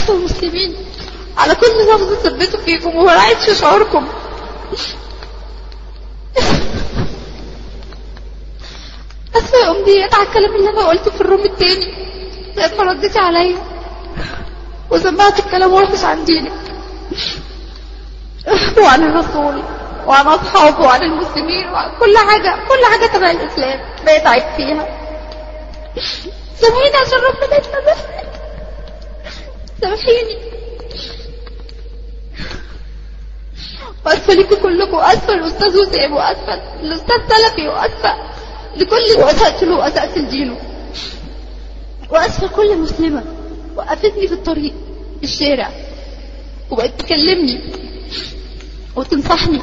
إخوة مسلمين على كل لفظ ثبتوا فيكم وما راعيتش شعوركم أسفة يا أمنيات على الكلام اللي أنا قلته في الروم التاني لما رديتي عليا وسمعت الكلام وحش عن دينك وعن الرسول وعن أصحابه وعن المسلمين وعن كل حاجة كل حاجة تبع الإسلام بقيت عيب فيها سامحيني عشان ربنا يسامحني سامحيني وأسفة ليكم كلكم وأسفة الأستاذ وسام وأسفة الأستاذ سلفي وأسفة لكل اللي أسأت له وأسأت لدينه وأسفة كل مسلمة وقفتني في الطريق في الشارع وبقت تكلمني وتنصحني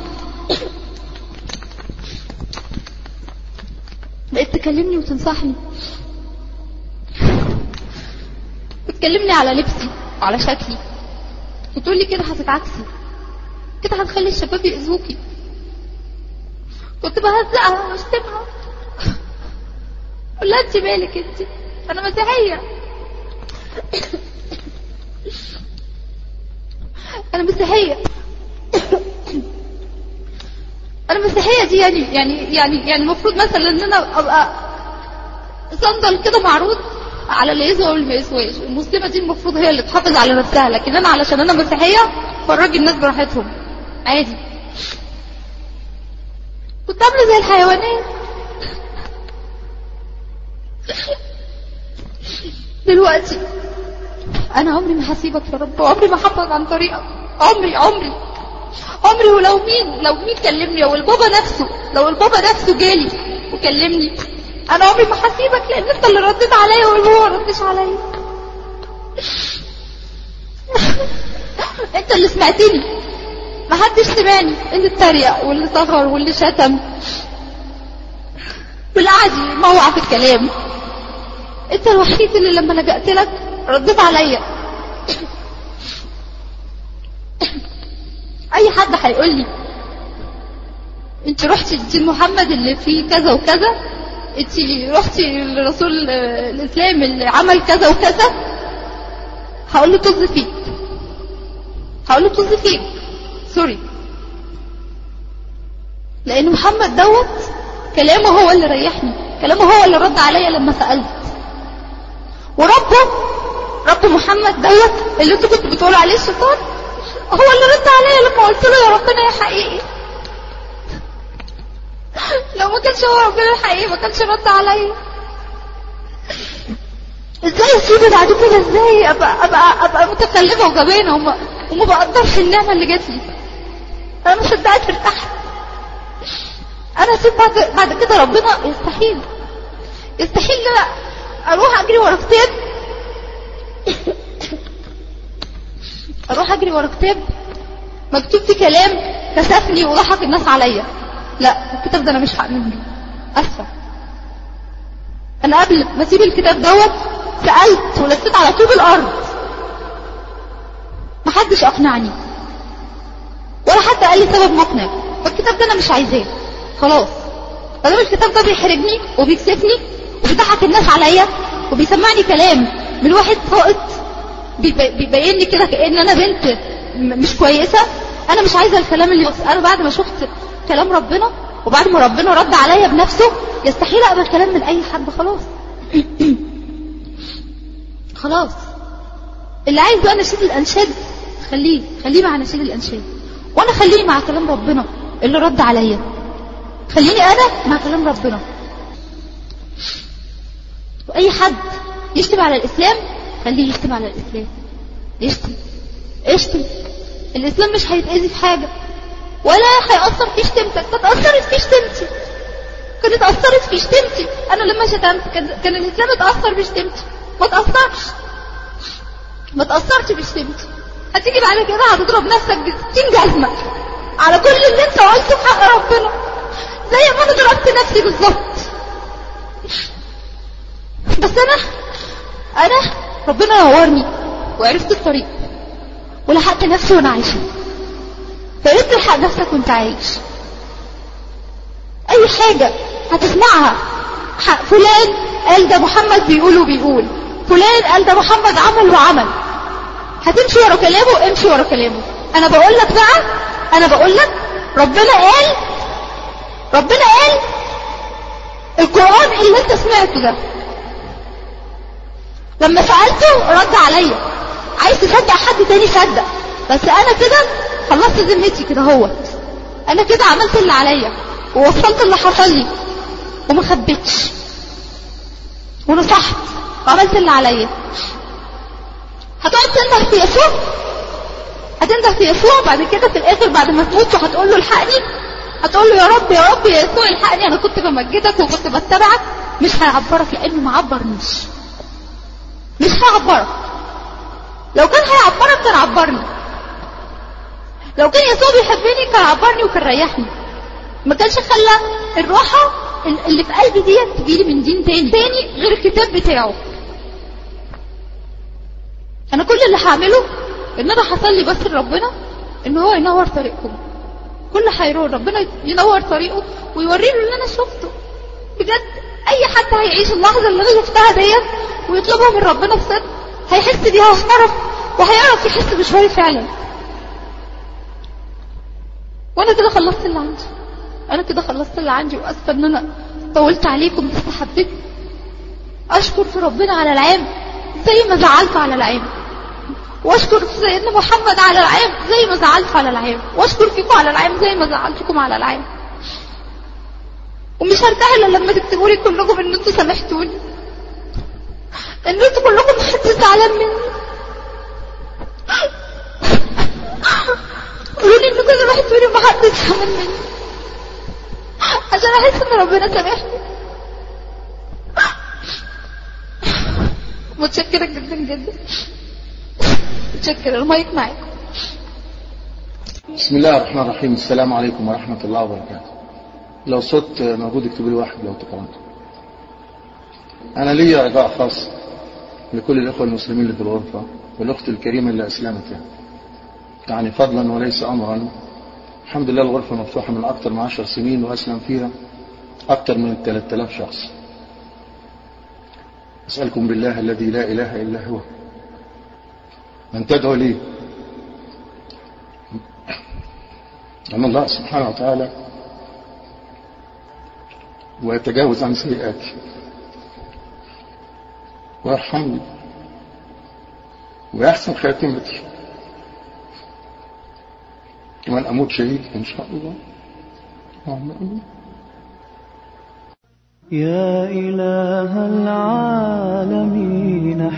بقت تكلمني وتنصحني بتكلمني على لبسي وعلى شكلي وتقول لي كده هتتعكسي كده هتخلي الشباب يأذوكي كنت بهزقها واشتمها قول لها انت مالك انت انا مسيحية انا مسيحية انا مسيحية دي يعني يعني يعني يعني المفروض مثلا ان انا ابقى صندل كده معروض على اللي يسوى واللي ما يسواش المسلمة دي المفروض هي اللي تحافظ على نفسها لكن انا علشان انا مسيحية فرجي الناس براحتهم عادي كنت عاملة زي الحيوانات دلوقتي انا عمري ما هسيبك يا رب وعمري ما هحفظ عن طريقك عمري عمري عمري ولو مين لو مين كلمني او البابا نفسه لو البابا نفسه جالي وكلمني انا عمري ما هسيبك لان انت اللي رديت عليا والبابا ما ردش عليا انت اللي سمعتني ما حدش سمعني اللي اتريق واللي صغر واللي شتم واللي قعد يموع في الكلام انت الوحيد اللي لما لجأت لك رديت عليا اي حد هيقول لي انت رحتي لدين محمد اللي فيه كذا وكذا انت رحتي لرسول الاسلام اللي عمل كذا وكذا هقول له طز فيك هقول له طز فيك سوري لان محمد دوت كلامه هو اللي ريحني كلامه هو اللي رد عليا لما سألت وربه رب محمد دوت اللي انتوا كنتوا بتقولوا عليه الشيطان هو اللي رد عليا لما قلت له يا ربنا يا حقيقي لو ما كانش هو ربنا الحقيقي ما كانش رد عليا ازاي اسيب بعد كده ازاي ابقى ابقى ابقى متكلمه وجبانه وما وما بقدرش النعمه اللي جات لي انا ما صدقت ارتحت انا اسيب بعد بعد كده ربنا يستحيل يستحيل ان انا اروح اجري ورا كتاب اروح اجري ورا كتاب مكتوب فيه كلام كسفني وضحك الناس عليا لا الكتاب ده انا مش هامن بيه اسفه انا قبل ما اسيب الكتاب دوت سالت ولفيت على طوب الارض محدش اقنعني ولا حتى قال لي سبب مقنع والكتاب ده انا مش عايزاه خلاص ما دام الكتاب ده بيحرجني وبيكسفني وبيضحك الناس عليا وبيسمعني كلام من واحد فائض بيبين لي كده كأن انا بنت مش كويسة انا مش عايزة الكلام اللي بس انا بعد ما شفت كلام ربنا وبعد ما ربنا رد عليا بنفسه يستحيل اقبل كلام من اي حد خلاص خلاص اللي عايز بقى نشيد الانشاد خليه خليه مع نشيد الانشاد وانا خليني مع كلام ربنا اللي رد عليا خليني انا مع كلام ربنا واي حد يشتم على الاسلام خليه يشتم على الاسلام يشتم اشتم الاسلام مش هيتاذي في حاجه ولا هيأثر في شتمتك ما تأثرت في شتمتي كانت أثرت في شتمتي أنا لما شتمت كان, كان الإسلام اتأثر بشتمتي ما تأثرش ما تأثرش بشتمتي هتيجي بعد كده هتضرب نفسك بستين جزمة على كل اللي انت قلته في حق ربنا زي ما انا ضربت نفسي بالظبط بس انا انا ربنا نورني وعرفت الطريق ولحقت نفسي وانا عايشه فقلت تلحق نفسك وانت عايش اي حاجة هتسمعها فلان قال ده محمد بيقول وبيقول فلان قال ده محمد عمل وعمل هتمشي ورا كلامه امشي ورا كلامه انا بقول لك بقى انا بقول لك ربنا قال ربنا قال القرآن اللي انت سمعته ده لما سألته رد عليا عايز تصدق حد تاني صدق بس انا كده خلصت ذمتي كده هو انا كده عملت اللي عليا ووصلت اللي حصل لي وما خبيتش ونصحت وعملت اللي عليا هتقعد تنده في يسوع هتنده في يسوع بعد كده في الاخر بعد ما تموت وهتقول له الحقني هتقول له يا رب يا رب يا يسوع الحقني انا كنت بمجدك وكنت بتبعك مش هيعبرك لانه ما عبرنيش مش هيعبرك لو كان هيعبرك كان عبرني لو كان يسوع بيحبني كان عبرني وكان ريحني ما كانش خلى الراحة اللي في قلبي دي تجيلي من دين تاني تاني غير الكتاب بتاعه انا كل اللي هعمله ان انا حصل لي بس لربنا ان هو ينور طريقكم كل حيران ربنا ينور طريقه ويوري له اللي انا شفته بجد اي حد هيعيش اللحظه اللي انا شفتها ديت ويطلبها من ربنا بصدق هيحس بيها وهيعرف وهيعرف يحس بشويه فعلا وانا كده خلصت اللي عندي انا كده خلصت اللي عندي واسفه ان انا طولت عليكم بس حبيت اشكر في ربنا على العام زي ما زعلت على العام واشكر في سيدنا محمد على العام زي ما زعلت على العام واشكر فيكم على العام زي ما زعلتكم على العام ومش هرتاح الا لما تكتبوا لي كلكم ان انتوا سامحتوني ان انتوا كلكم محدش زعلان مني قولوا لي انكم سامحتوني ومحدش زعلان مني عشان احس ان ربنا سامحني متشكرة جدا جدا متشكرة المايك معاكم
بسم الله الرحمن الرحيم السلام عليكم ورحمة الله وبركاته لو صوت موجود اكتب لي واحد لو تكرمت أنا لي رجاء خاص لكل الإخوة المسلمين اللي في الغرفة والأخت الكريمة اللي أسلمت يعني. يعني فضلا وليس أمرا الحمد لله الغرفة مفتوحة من أكثر من عشر سنين وأسلم فيها أكثر من 3000 شخص أسألكم بالله الذي لا إله إلا هو أن تدعو لي أن الله سبحانه وتعالى ويتجاوز عن سيئاتي ويرحمني ويحسن خاتمتي وأن أموت شهيد إن شاء الله اللهم آمين
يا إله العالمين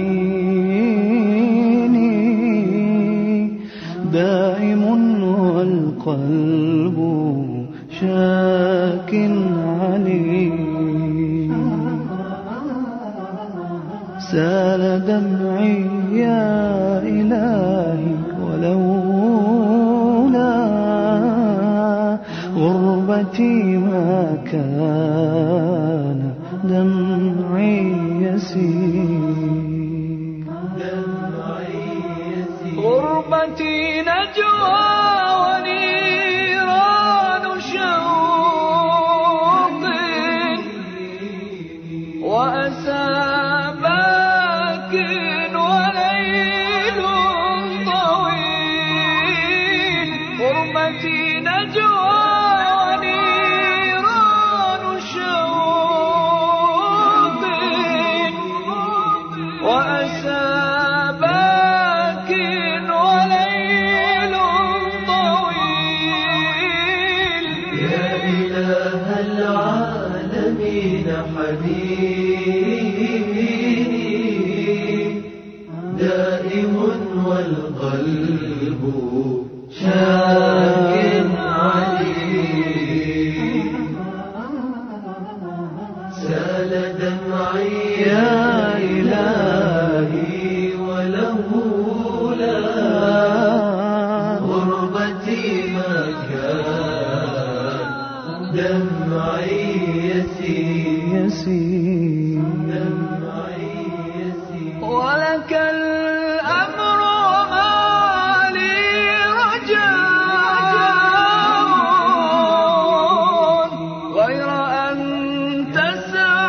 حنيني دائم والقلب شاك عليم سال دمعي يا إلهي ولولا غربتي ما كان دمعي يسير غربتي نجوى ونيران شوق وأسى باك وليل طويل غربتي نجوى ونيران شوق وأسى باك وليل طويل يا إله العالمين حبيبي دائم والقلب شاك عليم سال دمعي يا إلهي ولولا غربتي ما كان دمعي يسير دمعي يسير ولك الأمر وما لي رجاء غير أن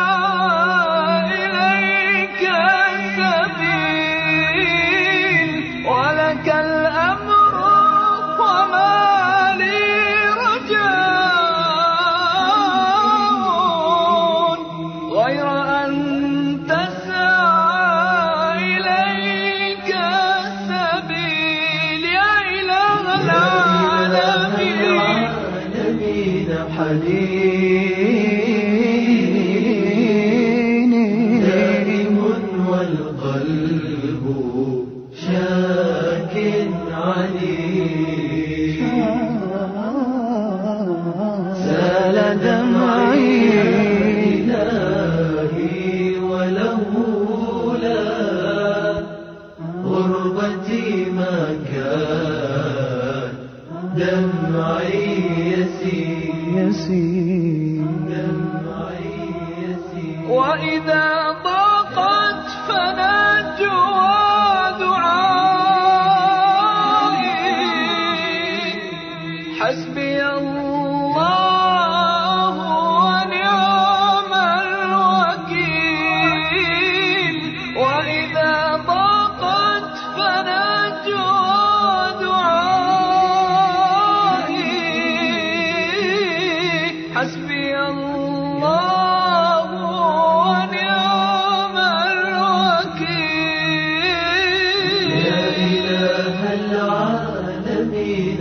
تسعى إليك السبيل حنين دائم والقلب شاك عليم سال دمعي إلهي ولولا غربتي ما كان دمعي يسير دمعي يسير وإذا ضاقت فنجوى دعائي حسبي الله ونعم الوكيل وإذا ضاقت فنجوى دعائي حسبي الله ونعم الوكيل يا إله العالمين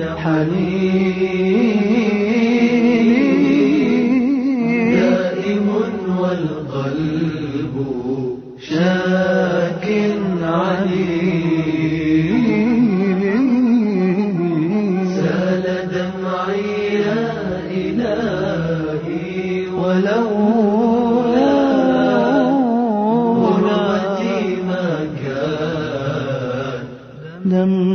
حنين دائم والقلب شاك عليم سال دمعي يا إلهي ولولا غربتي ما كان دمعي